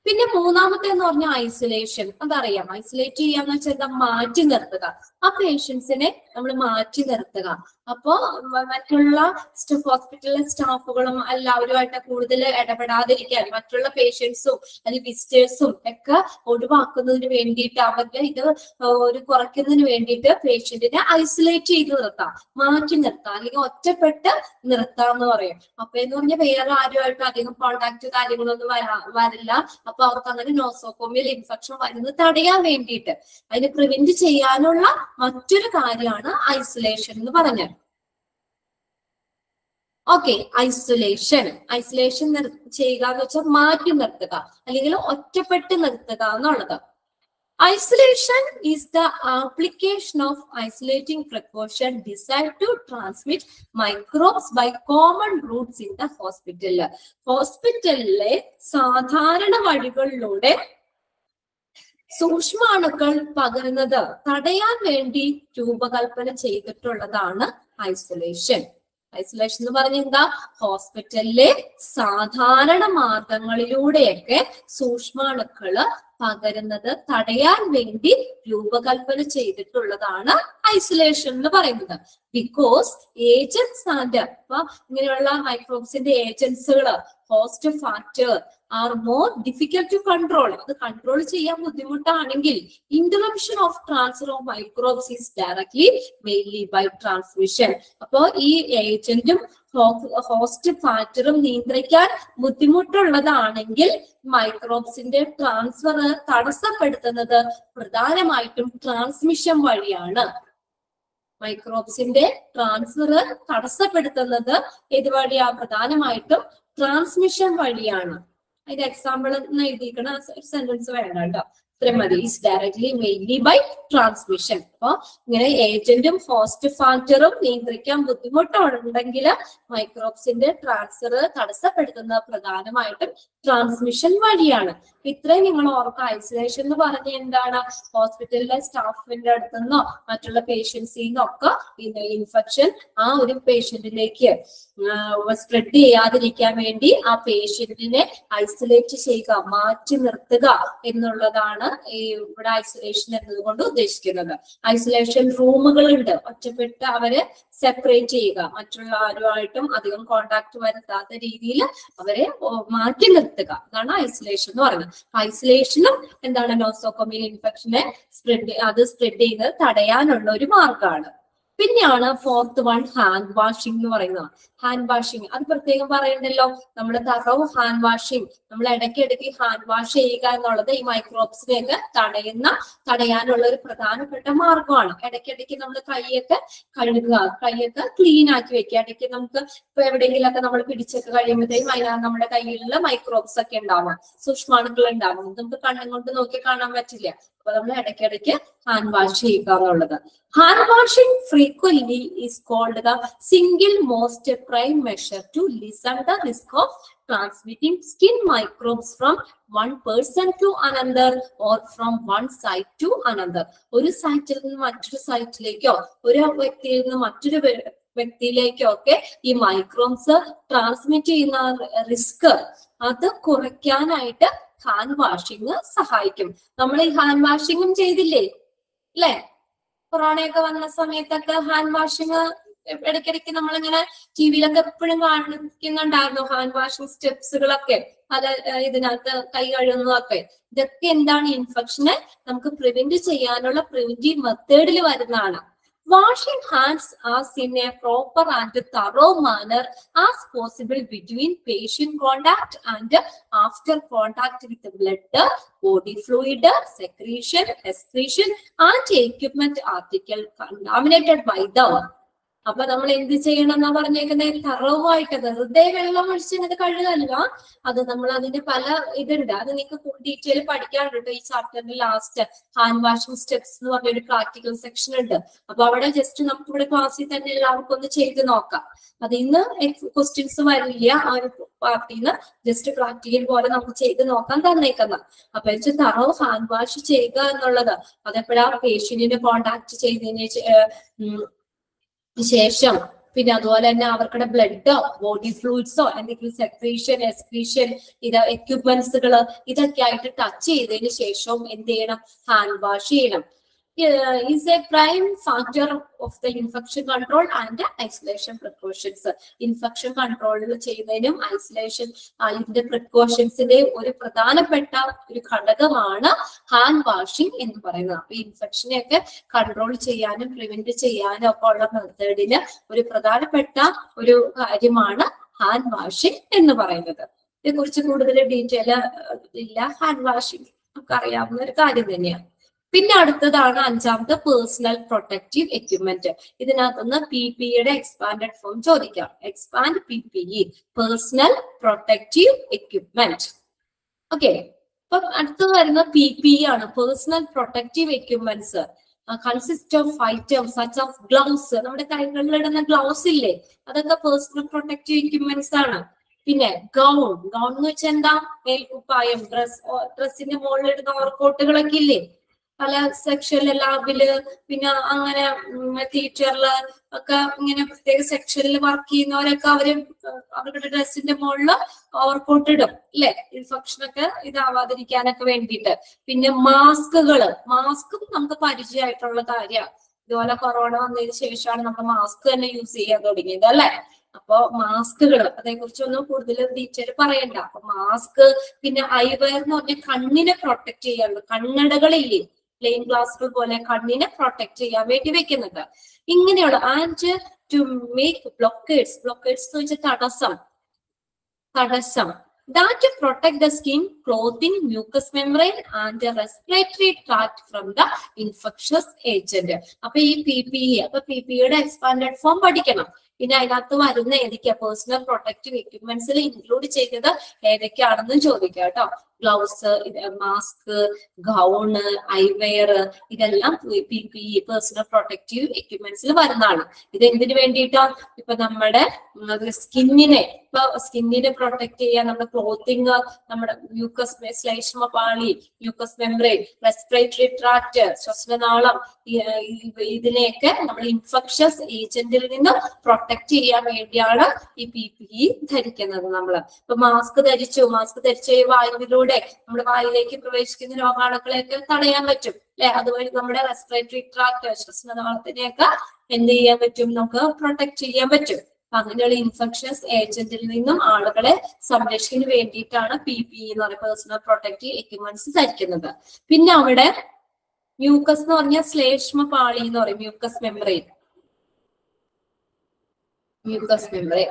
പിന്നെ മൂന്നാമത്തെ എന്ന് പറഞ്ഞാൽ ഐസൊലേഷൻ അതറിയാം ഐസൊലേറ്റ് ചെയ്യാന്ന് വെച്ചാൽ എന്താ മാറ്റി നിർത്തുക ആ പേഷ്യൻസിനെ നമ്മൾ മാറ്റി നിർത്തുക അപ്പോ മ- മറ്റുള്ള ഹോസ്പിറ്റലിലെ സ്റ്റാഫുകളും എല്ലാവരുമായിട്ട് കൂടുതൽ ഇടപെടാതിരിക്കാൻ മറ്റുള്ള പേഷ്യൻസും അല്ലെങ്കിൽ വിസിറ്റേഴ്സും ഒക്കെ ഒഴിവാക്കുന്നതിന് വേണ്ടിയിട്ട് അവരുടെ ഇത് ഒരു കുറയ്ക്കുന്നതിന് വേണ്ടിയിട്ട് പേഷ്യന്റിനെ ഐസൊലേറ്റ് ചെയ്ത് നിർത്താം മാറ്റി നിർത്താം അല്ലെങ്കിൽ ഒറ്റപ്പെട്ട് നിർത്താം എന്ന് പറയും അപ്പൊ എന്ന് പറഞ്ഞാൽ വേറെ ആരുമായിട്ട് അധികം കോണ്ടാക്ട് കാര്യങ്ങളൊന്നും വരാ വരില്ല അപ്പൊ അവർക്ക് അങ്ങനെ നോസോകോമിയൽ ഇൻഫെക്ഷൻ വരുന്നത് തടയാൻ വേണ്ടിയിട്ട് അതിന് പ്രിവെന്റ് ചെയ്യാനുള്ള മറ്റൊരു കാര്യമാണ് ഐസൊലേഷൻ എന്ന് പറഞ്ഞത് ഓക്കെ ഐസൊലേഷൻ ഐസൊലേഷൻ ചെയ്യുക എന്ന് വെച്ചാൽ മാറ്റി നിർത്തുക അല്ലെങ്കിൽ ഒറ്റപ്പെട്ട് നിർത്തുക എന്നുള്ളത് isolation is the application of isolating precaution decide to transmit microbes by common routes in the ഹോസ്പിറ്റലില് ഹോസ്പിറ്റലിലെ സാധാരണ വഴികളിലൂടെ സൂക്ഷ്മാണുക്കൾ പകരുന്നത് തടയാൻ വേണ്ടി രൂപകൽപ്പന ചെയ്തിട്ടുള്ളതാണ് ഐസൊലേഷൻ ഐസൊലേഷൻ എന്ന് പറഞ്ഞ എന്താ ഹോസ്പിറ്റലിലെ സാധാരണ മാർഗങ്ങളിലൂടെയൊക്കെ സൂക്ഷ്മാണുക്കള് പകരുന്നത് തടയാൻ വേണ്ടി രൂപകൽപ്പന ചെയ്തിട്ടുള്ളതാണ് ഐസൊലേഷൻ എന്ന് പറയുന്നത് ബിക്കോസ് ഏജൻസ് ആൻഡ് അപ്പൊ ഇങ്ങനെയുള്ള മൈക്രോബ്സിന്റെ ഏജൻസുകൾ host factor are more difficult to control അത് കൺട്രോൾ ചെയ്യാൻ ബുദ്ധിമുട്ടാണെങ്കിൽ interruption of transfer of microbes is directly mainly by transmission അപ്പോ ഈ ഏജന്റും ഹോസ്റ്റ് ഫാക്ടറും നിയന്ത്രിക്കാൻ ബുദ്ധിമുട്ടുള്ളതാണെങ്കിൽ മൈക്രോബ്സിന്റെ ട്രാൻസ്ഫർ തടസ്സപ്പെടുത്തുന്നത് പ്രധാനമായിട്ടും ട്രാൻസ്മിഷൻ വഴിയാണ് മൈക്രോബ്സിന്റെ ട്രാൻസ്ഫർ തടസ്സപ്പെടുത്തുന്നത് ഇതുവഴിയാ പ്രധാനമായിട്ടും ട്രാൻസ്മിഷൻ വഴിയാണ് അതിന്റെ എക്സാമ്പിൾ എഴുതിയിരിക്കണ സെന്റൻസ് വേണ്ട കേട്ടോ ഇത്രയും മതി is directly mainly by transmission അപ്പൊ ഇങ്ങനെ ഏജന്റും ഹോസ്റ്റ് ഫാക്ടറും നിയന്ത്രിക്കാൻ ബുദ്ധിമുട്ടുണ്ടെങ്കിൽ മൈക്രോബ്സിന്റെ ട്രാൻസ്ഫർ തടസ്സപ്പെടുത്തുന്നത് പ്രധാനമായിട്ടും ട്രാൻസ്മിഷൻ വഴിയാണ് ഇത്രയും നിങ്ങൾ ഓർക്കുക ഐസൊലേഷൻ എന്ന് പറഞ്ഞ എന്താണ് ഹോസ്പിറ്റലിലെ സ്റ്റാഫിന്റെ അടുത്തു നിന്നോ മറ്റുള്ള പേഷ്യൻസിൽ നിന്നൊക്കെ ഇൻഫെക്ഷൻ ആ ഒരു പേഷ്യന്റിലേക്ക് സ്പ്രെഡ് ചെയ്യാതിരിക്കാൻ വേണ്ടി ആ പേഷ്യന്റിനെ ഐസൊലേറ്റ് ചെയ്യുക മാറ്റി നിർത്തുക എന്നുള്ളതാണ് ഈ ഇവിടെ ഐസൊലേഷൻ എന്നതുകൊണ്ട് ഉദ്ദേശിക്കുന്നത് ഐസൊലേഷൻ റൂമുകളുണ്ട് ഒറ്റപ്പെട്ട് അവരെ സെപ്പറേറ്റ് ചെയ്യുക മറ്റുള്ള ആരുമായിട്ടും അധികം കോണ്ടാക്ട് വരുത്താത്ത രീതിയിൽ അവരെ ഓ- മാറ്റി നിർത്തുക അതാണ് ഐസൊലേഷൻ എന്ന് പറയുന്നത് ഐസൊലേഷനും എന്താണ് നോസോകൊമിയൽ ഇൻഫെക്ഷനെ സ്പ്രെഡ് അത് സ്പ്രെഡ് ചെയ്യുന്നത് തടയാനുള്ള ഒരു മാർഗമാണ് പിന്നെയാണ് ഫോർത്ത് വൺ ഹാൻഡ് വാഷിംഗ് എന്ന് പറയുന്നത് ഹാൻഡ് വാഷിംഗ് അത് പ്രത്യേകം പറയണ്ടല്ലോ നമ്മൾ തറവ് ഹാൻഡ് വാഷിംഗ് നമ്മൾ ഇടയ്ക്കിടയ്ക്ക് ഹാൻഡ് വാഷ് ചെയ്യുക എന്നുള്ളത് ഈ മൈക്രോബ്സിനെയൊക്കെ തടയുന്ന തടയാനുള്ള ഒരു പ്രധാനപ്പെട്ട മാർഗമാണ് ഇടയ്ക്കിടയ്ക്ക് നമ്മൾ കൈയൊക്കെ കഴുകുക കൈയൊക്കെ ക്ലീൻ ആക്കി വെക്കുക ഇടയ്ക്ക് നമുക്ക് ഇപ്പൊ എവിടെയെങ്കിലൊക്കെ നമ്മൾ പിടിച്ചൊക്കെ കഴിയുമ്പോഴത്തേക്കും അതിനകത്ത് നമ്മുടെ കയ്യിലുള്ള മൈക്രോബ്സ് ഒക്കെ ഉണ്ടാവും സൂക്ഷ്മാണുക്കൾ ഉണ്ടാവും ഇത് നമുക്ക് കണ്ണും കൊണ്ട് നോക്കി കാണാൻ പറ്റില്ല അപ്പൊ നമ്മൾ ഇടയ്ക്കിടയ്ക്ക് ഹാൻഡ് വാഷ് ചെയ്യുക എന്നുള്ളത് hand washing frequently is called the single most prime measure to lessen the risk of transmitting skin microbes from one person to another or from one site to another ഒരു സൈറ്റിൽ നിന്ന് മറ്റൊരു സൈറ്റിലേക്കോ ഒരു വ്യക്തിയിൽ നിന്ന് മറ്റൊരു വ്യ- വ്യക്തിയിലേക്കോ ഒക്കെ ഈ മൈക്രോബ്സ് ട്രാൻസ്മിറ്റ് ചെയ്യുന്ന റിസ്ക് അത് കുറയ്ക്കാനായിട്ട് ഹാൻഡ് വാഷിംഗ് സഹായിക്കും നമ്മൾ ഈ ഹാൻഡ് വാഷിങ്ങും ചെയ്തില്ലേ അല്ലേ കൊറോണയൊക്കെ വന്ന സമയത്തൊക്കെ ഹാൻഡ് വാഷിങ് ഇടയ്ക്കിടയ്ക്ക് നമ്മളിങ്ങനെ ടി വിയിലൊക്കെ എപ്പോഴും കാണിക്കുന്നുണ്ടായിരുന്നു ഹാൻഡ് വാഷിംഗ് സ്റ്റെപ്സുകളൊക്കെ പല ഏഹ്, ഇതിനകത്ത് കൈ കഴുകുന്നതൊക്കെ ഇതൊക്കെ എന്താണ് ഇൻഫെക്ഷനെ നമുക്ക് പ്രിവെന്റ് ചെയ്യാനുള്ള പ്രിവെന്റീവ് മെത്തേഡിൽ വരുന്നതാണ് washing hands as in a proper and thorough manner as possible between patient contact and after contact with blood body fluid secretion excretion and equipment article contaminated by the അപ്പൊ നമ്മൾ എന്ത് ചെയ്യണം എന്നാ പറഞ്ഞേക്കുന്നത് തറവായിട്ട് വെറുതെ വെള്ളം ഒഴിച്ചിങ്ങനെ കഴുകല്ല അത് നമ്മൾ അതിന്റെ പല ഇതുണ്ട് അത് നിങ്ങൾക്ക് ഡീറ്റെയിൽ പഠിക്കാനുണ്ട് ഈ ചാപ്റ്ററിന്റെ ലാസ്റ്റ് ഹാൻഡ് വാഷിംഗ് സ്റ്റെപ്സ് എന്ന് പറഞ്ഞ ഒരു പ്രാക്ടിക്കൽ സെക്ഷൻ ഉണ്ട് അപ്പൊ അവിടെ ജസ്റ്റ് നമുക്ക് ഇവിടെ ക്ലാസ്സിൽ തന്നെ എല്ലാവർക്കും ഒന്ന് ചെയ്ത് നോക്കാം അത് ഇന്ന് ക്വസ്റ്റ്യൻസ് വരില്ല ആ ഒരു പാർട്ടിയിൽ നിന്ന് ജസ്റ്റ് പ്രാക്ടിക്കൽ പോലെ നമുക്ക് ചെയ്ത് നോക്കാൻ തന്നേക്കുന്ന അപ്പൊ വെച്ചാൽ തറവ് ഹാൻഡ് വാഷ് ചെയ്യുക എന്നുള്ളത് അതെപ്പോഴാ പേഷ്യന്റിനെ കോണ്ടാക്ട് ചെയ്തതിന് ശേ- ഏഹ് ഉം ശേഷം പിന്നെ അതുപോലെ തന്നെ അവർക്കുടെ ബ്ലഡോ ബോഡി ഫ്ലൂയിഡ്സോ എന്തെങ്കിലും സെക്രീഷൻ എക്സ്ക്രീഷൻ ഇത് എക്യുപ്മെന്റ്സുകൾ ഇതൊക്കെ ആയിട്ട് ടച്ച് ചെയ്തതിന് ശേഷവും എന്ത് ചെയ്യണം ഹാൻഡ് വാഷ് ചെയ്യണം is a prime factor of the infection control and isolation precautions infection control ചെയ്യുന്നതിനും ഐസൊലേഷൻ ഇതിന്റെ പ്രിക്കോഷൻസിന്റെ ഒരു പ്രധാനപ്പെട്ട ഒരു ഘടകമാണ് ഹാൻഡ് വാഷിംഗ് എന്ന് പറയുന്നത് അപ്പൊ ഇൻഫെക്ഷനെ ഒക്കെ കൺട്രോൾ ചെയ്യാനും പ്രിവെന്റ് ചെയ്യാനും ഒക്കെ ഉള്ള മെത്തേഡിന് ഒരു പ്രധാനപ്പെട്ട ഒരു കാര്യമാണ് ഹാൻഡ് വാഷിംഗ് എന്ന് പറയുന്നത് ഇതിനെക്കുറിച്ച് കൂടുതൽ ഡീറ്റെയിൽ ഇല്ല ഹാൻഡ് വാഷിംഗ് നമുക്ക് അറിയാവുന്ന ഒരു കാര്യം തന്നെയാണ് പിന്നെ അടുത്തതാണ് അഞ്ചാമത്തെ പേഴ്സണൽ പ്രൊട്ടക്റ്റീവ് എക്യുപ്മെന്റ് ഇതിനകത്തുനിന്ന് പി പിയുടെ എക്സ്പാൻഡഡ് ഫോം ചോദിക്കാം expand P P E personal protective equipment okay അപ്പൊ അടുത്തത് വരുന്ന പി പി ഇ ആണ് personal protective equipments consist of item such of gloves നമ്മുടെ കൈകളിൽ ഇടുന്ന ഗ്ലൗസ് ഇല്ലേ അതൊക്കെ പേഴ്സണൽ പ്രൊട്ടക്റ്റീവ് എക്യുപ്മെന്റ്സ് ആണ് പിന്നെ ഗൗൺ ഗൗൺ എന്ന് വെച്ചാൽ എന്താ മേൽക്കുപ്പായം ഡ്രസ് ഡ്രസ്സിന്റെ മുകളിൽ ഇടുന്ന ഓവർകോട്ടുകളൊക്കെ ഇല്ലേ പല സെക്ഷനിലെ ലാബില് പിന്നെ അങ്ങനെ തിയേറ്ററില് ഒക്കെ ഇങ്ങനെ പ്രത്യേക സെക്ഷനിൽ വർക്ക് ചെയ്യുന്നവരൊക്കെ അവര് അവരുടെ ഡ്രസ്സിന്റെ മുകളിൽ ഓവർകോട്ട് ഇടും അല്ലെ ഇൻഫെക്ഷൻ ഒക്കെ ഇതാവാതിരിക്കാനൊക്കെ വേണ്ടിയിട്ട് പിന്നെ മാസ്കുകള് മാസ്കും നമുക്ക് പരിചയമായിട്ടുള്ള കാര്യമാണ് ഇതുപോലെ കൊറോണ വന്നതിന് ശേഷമാണ് നമ്മൾ മാസ്ക് തന്നെ യൂസ് ചെയ്യാൻ തുടങ്ങിയത് അല്ലെ അപ്പൊ മാസ്കുകൾ അതേക്കുറിച്ചൊന്നും കൂടുതൽ ഡീറ്റെയിൽ പറയണ്ട അപ്പൊ മാസ്ക് പിന്നെ ഐവയർ എന്ന് പറഞ്ഞ കണ്ണിനെ പ്രൊട്ടക്ട് ചെയ്യാറുണ്ട് കണ്ണടകളില്ലേ പ്ലെയിൻ ഗ്ലാസുകൾ പോലെ കണ്ണിനെ പ്രൊട്ടക്ട് ചെയ്യാൻ വേണ്ടി വെക്കുന്നുണ്ട് ഇങ്ങനെയുള്ള and to make blockades blockades എന്ന് വെച്ചാൽ തടസ്സം തടസ്സം that protect the skin clothing mucus membrane and respiratory tract from the infectious agent അപ്പൊ ഈ പി പി ഇ അപ്പൊ പി പി ഇയുടെ എക്സ്പാൻഡഡ് ഫോം പഠിക്കണം പിന്നെ അതിനകത്ത് വരുന്ന ഏതൊക്കെയാ പേഴ്സണൽ പ്രൊട്ടക്റ്റീവ് എക്യുപ്മെന്റ്സിൽ ഇൻക്ലൂഡ് ചെയ്തത് ഏതൊക്കെയാണെന്നും ചോദിക്കാം കേട്ടോ ഗ്ലൗസ് മാസ്ക് ഗൗണ് ഐവെയർ ഇതെല്ലാം P P E personal protective എക്യുപ്മെന്റ്സിൽ വരുന്നതാണ് ഇത് എന്തിനു വേണ്ടിയിട്ടാ ഇപ്പൊ നമ്മുടെ സ്കിന്നിനെ ഇപ്പൊ സ്കിന്നിനെ പ്രൊട്ടക്ട് ചെയ്യാൻ നമ്മുടെ ക്ലോത്തിങ് നമ്മുടെ മ്യൂക്കസ് ശ്ലേഷ്മ പാളി മ്യൂക്കസ് മെമ്പറൈൻ റെസ്പിറേറ്ററി ട്രാക്ട് ശ്വസനനാളം ഇതിനെയൊക്കെ നമ്മൾ ഇൻഫെക്ഷസ് ഏജന്റിൽ നിന്ന് പ്രൊട്ടക്ട് ചെയ്യാൻ വേണ്ടിയാണ് ഈ പി പി ഇ ധരിക്കുന്നത് നമ്മൾ ഇപ്പൊ മാസ്ക് ധരിച്ചു മാസ്ക് ധരിച്ച ഈ വായുവിലൂടെ നമ്മുടെ വായിലേക്ക് പ്രവേശിക്കുന്ന രോഗാണുക്കളെയൊക്കെ തടയാൻ പറ്റും അല്ലെ അതുവഴി നമ്മുടെ റെസ്പിറേറ്ററി ട്രാക്ട് ശ്വസനനാളത്തിനെയൊക്കെ എന്ത് ചെയ്യാൻ പറ്റും നമുക്ക് പ്രൊട്ടക്ട് ചെയ്യാൻ പറ്റും അപ്പൊ അങ്ങനെയുള്ള ഇൻഫെക്ഷൻസ് ഏജന്റിൽ നിന്നും ആളുകളെ സംരക്ഷിക്കുന്നതിന് വേണ്ടിയിട്ടാണ് പി പി എന്ന് പറയുന്ന പേഴ്സണൽ പ്രൊട്ടക്റ്റീവ് എക്യുപ്മെന്റ്സ് ധരിക്കുന്നത് പിന്നെ അവിടെ മ്യൂക്കസ് എന്ന് പറഞ്ഞാൽ ശ്ലേഷ്മ പാളി എന്ന് പറയും മ്യൂക്കസ് മെമ്പറൈൻ മ്യൂക്കസ് മെമ്പറൈൻ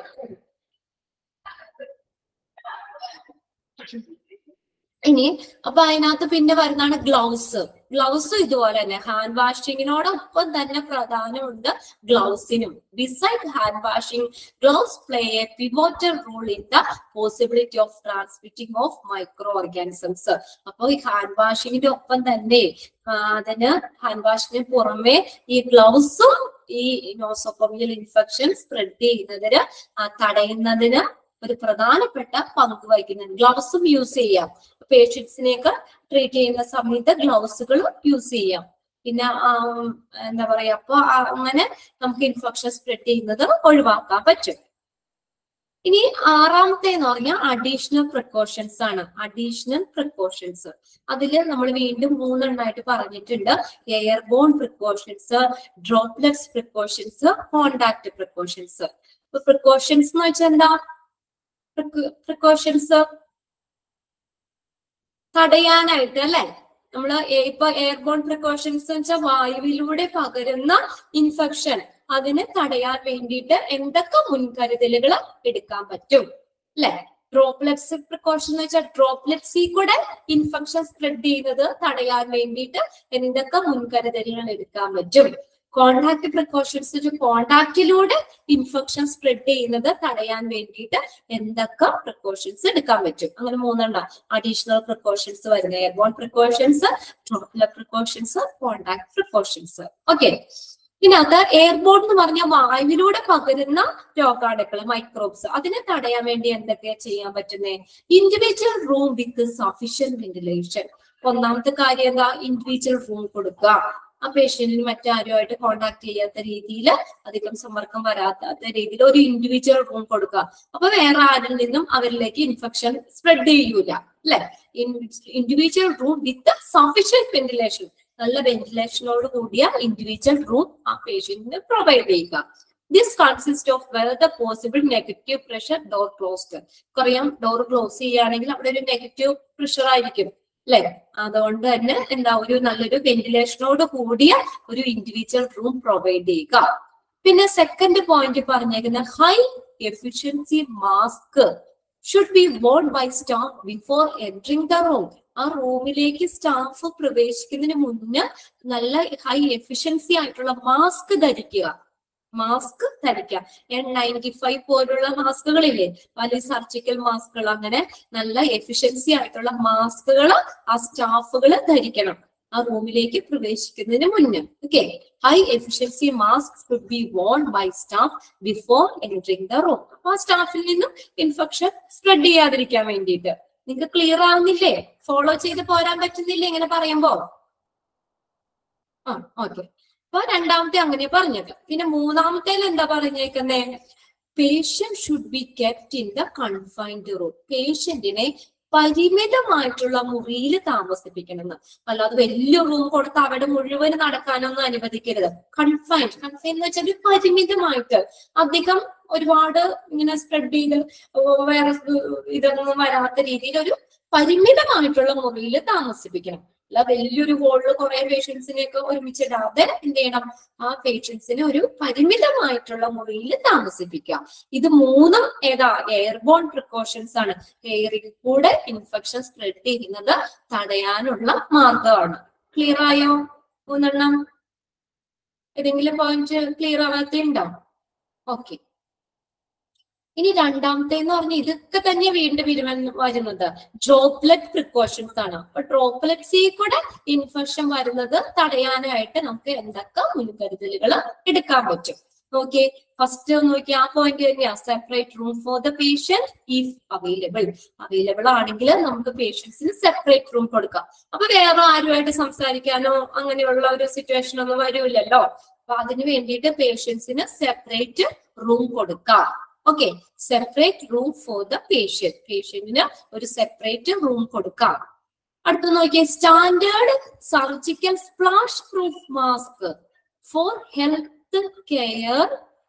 ഇനി അപ്പൊ അതിനകത്ത് പിന്നെ വരുന്നതാണ് ഗ്ലൗസ് ഗ്ലൗസ് ഇതുപോലെ തന്നെ ഹാൻഡ് വാഷിങ്ങിനോടൊപ്പം തന്നെ പ്രധാനമുണ്ട് ഗ്ലൗസിനും beside hand washing gloves play a pivotal role in the possibility of transmitting of micro organisms അപ്പോൾ ഈ ഹാൻഡ് വാഷിങ്ങിന്റെ ഒപ്പം തന്നെ അതിന് ഹാൻഡ് വാഷിങ്ങിന് പുറമെ ഈ ഗ്ലൗസും ഈ നോസോക്കോമിയൽ ഇൻഫെക്ഷൻ സ്പ്രെഡ് ചെയ്യുന്നതിന് തടയുന്നതിന് ഒരു പ്രധാനപ്പെട്ട പങ്ക് വഹിക്കുന്നുണ്ട് ഗ്ലൗസും യൂസ് ചെയ്യാം പേഷ്യൻസിനെയൊക്കെ ട്രീറ്റ് ചെയ്യുന്ന സമയത്ത് ഗ്ലൗസുകൾ യൂസ് ചെയ്യാം പിന്നെ എന്താ പറയാ അപ്പൊ അങ്ങനെ നമുക്ക് ഇൻഫെക്ഷൻ സ്പ്രെഡ് ചെയ്യുന്നത് ഒഴിവാക്കാൻ പറ്റും ഇനി ആറാമത്തെ എന്ന് പറഞ്ഞാൽ അഡീഷണൽ പ്രിക്കോഷൻസ് ആണ് അഡീഷണൽ പ്രിക്കോഷൻസ് അതിൽ നമ്മൾ വീണ്ടും മൂന്നെണ്ണമായിട്ട് പറഞ്ഞിട്ടുണ്ട് airborne precautions droplets precautions contact precautions ഇപ്പൊ പ്രിക്കോഷൻസ് എന്ന് വെച്ചാൽ എന്താ പ്രിക്കോഷൻസ് തടയാനായിട്ട് അല്ലെ നമ്മള് ഇപ്പൊ എയർബോൺ പ്രിക്കോഷൻസ് എന്ന് വെച്ചാൽ വായുവിലൂടെ പകരുന്ന ഇൻഫെക്ഷൻ അതിനെ തടയാൻ വേണ്ടിയിട്ട് എന്തൊക്കെ മുൻകരുതലുകൾ എടുക്കാൻ പറ്റും അല്ലെ ഡ്രോപ്ലെറ്റ്സ് പ്രിക്കോഷൻ എന്ന് വെച്ചാൽ ഡ്രോപ്ലെറ്റ്സിൽ കൂടെ ഇൻഫെക്ഷൻ സ്പ്രെഡ് ചെയ്യുന്നത് തടയാൻ വേണ്ടിയിട്ട് എന്തൊക്കെ മുൻകരുതലുകൾ എടുക്കാൻ പറ്റും കോണ്ടാക്ട് പ്രിക്കോഷൻസ് ഒരു കോണ്ടാക്റ്റിലൂടെ ഇൻഫെക്ഷൻ സ്പ്രെഡ് ചെയ്യുന്നത് തടയാൻ വേണ്ടിയിട്ട് എന്തൊക്കെ പ്രിക്കോഷൻസ് എടുക്കാൻ പറ്റും അങ്ങനെ മൂന്നെണ്ണം അഡീഷണൽ പ്രിക്കോഷൻസ് വരുന്ന airborne precautions droplet precautions contact precautions okay ഇതിനകത്ത് എയർബോൺ എന്ന് പറഞ്ഞാൽ വായുവിലൂടെ പകരുന്ന രോഗാണുക്കൾ മൈക്രോബ്സ് അതിനെ തടയാൻ വേണ്ടി എന്തൊക്കെയാ ചെയ്യാൻ പറ്റുന്നത് individual room with sufficient ventilation ഒന്നാമത്തെ കാര്യം എന്താ ഇൻഡിവിജ്വൽ റൂം കൊടുക്കുക ആ പേഷ്യന്റിന് മറ്റാരുമായിട്ട് കോണ്ടാക്ട് ചെയ്യാത്ത രീതിയിൽ അധികം സമ്പർക്കം വരാത്ത രീതിയിൽ ഒരു ഇൻഡിവിജ്വൽ റൂം കൊടുക്കുക അപ്പൊ വേറെ ആരിൽ നിന്നും അവരിലേക്ക് ഇൻഫെക്ഷൻ സ്പ്രെഡ് ചെയ്യൂല അല്ലെ individual room with sufficient ventilation നല്ല വെന്റിലേഷനോട് കൂടിയ ഇൻഡിവിജ്വൽ റൂം ആ പേഷ്യന്റിന് പ്രൊവൈഡ് ചെയ്യുക this consist of well the possible negative pressure door closed അറിയാം ഡോർ ക്ലോസ് ചെയ്യുകയാണെങ്കിൽ അവിടെ ഒരു നെഗറ്റീവ് പ്രഷർ ആയിരിക്കും അല്ലെ അതുകൊണ്ട് തന്നെ എന്താ ഒരു നല്ലൊരു വെന്റിലേഷനോട് കൂടിയ ഒരു ഇൻഡിവിജ്വൽ റൂം പ്രൊവൈഡ് ചെയ്യുക പിന്നെ സെക്കൻഡ് പോയിന്റ് പറഞ്ഞേക്കുന്ന high efficiency mask should be worn by staff before entering the room ആ റൂമിലേക്ക് സ്റ്റാഫ് പ്രവേശിക്കുന്നതിന് മുന്നേ നല്ല ഹൈ എഫിഷ്യൻസി ആയിട്ടുള്ള മാസ്ക് ധരിക്കുക മാസ്ക് ധരിക്കുക എൻ നയൻറ്റി ഫൈവ് പോലുള്ള മാസ്കുകളില്ലേ വലിയ സർജിക്കൽ മാസ്കുകൾ അങ്ങനെ നല്ല എഫിഷ്യൻസി ആയിട്ടുള്ള മാസ്കുകൾ ആ സ്റ്റാഫുകൾ ധരിക്കണം ആ റൂമിലേക്ക് പ്രവേശിക്കുന്നതിന് മുന്നേ okay high efficiency mask should be worn by staff before entering the room അപ്പൊ ആ സ്റ്റാഫിൽ നിന്നും ഇൻഫെക്ഷൻ സ്പ്രെഡ് ചെയ്യാതിരിക്കാൻ വേണ്ടിയിട്ട് നിങ്ങൾക്ക് ക്ലിയർ ആവുന്നില്ലേ ഫോളോ ചെയ്ത് പോരാൻ പറ്റുന്നില്ലേ ഇങ്ങനെ പറയുമ്പോ ആ ഓക്കെ അപ്പൊ രണ്ടാമത്തെ അങ്ങനെ പറഞ്ഞത് പിന്നെ മൂന്നാമത്തേൽ എന്താ പറഞ്ഞേക്കുന്നേ patient should be kept in the confined room പേഷ്യന്റിനെ പരിമിതമായിട്ടുള്ള മുറിയിൽ താമസിപ്പിക്കണം എന്ന് അല്ലാതെ വലിയ റൂം കൊടുത്ത് അവിടെ മുഴുവൻ നടക്കാനൊന്നും അനുവദിക്കരുത് കൺഫൈൻഡ് കൺഫൈൻ എന്ന് വെച്ചാൽ പരിമിതമായിട്ട് അധികം ഒരുപാട് ഇങ്ങനെ സ്പ്രെഡ് ചെയ്ത് വേറെ ഇതൊന്നും വരാത്ത രീതിയിൽ ഒരു പരിമിതമായിട്ടുള്ള മുറിയിൽ താമസിപ്പിക്കണം അല്ല വലിയൊരു ഹോളിൽ കുറെ പേഷ്യൻസിനെയൊക്കെ ഒരുമിച്ചിടാതെ എന്ത് ചെയ്യണം ആ പേഷ്യൻസിനെ ഒരു പരിമിതമായിട്ടുള്ള മുറിയിൽ താമസിപ്പിക്കുക ഇത് മൂന്നും ഏതാ എയർബോൺ പ്രിക്കോഷൻസ് ആണ് എയറിൽ കൂടെ ഇൻഫെക്ഷൻ സ്പ്രെഡ് ചെയ്യുന്നത് തടയാനുള്ള മാർഗമാണ് ക്ലിയർ ആയോ മൂന്നെണ്ണം ഏതെങ്കിലും പോയിന്റ് ക്ലിയർ ആവാത്തുണ്ടോ ഓക്കെ ഇനി രണ്ടാമത്തെ എന്ന് പറഞ്ഞാൽ ഇതൊക്കെ തന്നെ വീണ്ടും വരുവൻ- വരുന്നത് ഡ്രോപ്ലെറ്റ് പ്രിക്കോഷൻസ് ആണ് അപ്പൊ ഡ്രോപ്ലെറ്റ്സിൽ കൂടെ ഇൻഫെക്ഷൻ വരുന്നത് തടയാനായിട്ട് നമുക്ക് എന്തൊക്കെ മുൻകരുതലുകൾ എടുക്കാൻ പറ്റും നോക്കിയേ ഫസ്റ്റ് നോക്കി ആ പോയിന്റ് തന്നെയാ separate room for the patient if available available ആണെങ്കിൽ നമുക്ക് പേഷ്യൻസിന് സെപ്പറേറ്റ് റൂം കൊടുക്കാം അപ്പൊ വേറെ ആരുമായിട്ട് സംസാരിക്കാനോ അങ്ങനെയുള്ള ഒരു സിറ്റുവേഷൻ ഒന്നും വരൂലല്ലോ അപ്പൊ അതിന് വേണ്ടിയിട്ട് പേഷ്യൻസിന് സെപ്പറേറ്റ് റൂം കൊടുക്കാം okay separate room for the patient പേഷ്യന്റിന് ഒരു സെപ്പറേറ്റ് റൂം കൊടുക്കാം അടുത്ത നോക്കിയേ standard surgical splash proof mask for health care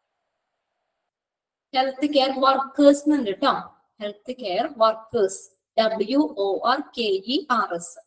health care workers എന്നുണ്ട് കേട്ടോ health care workers W O R K E R S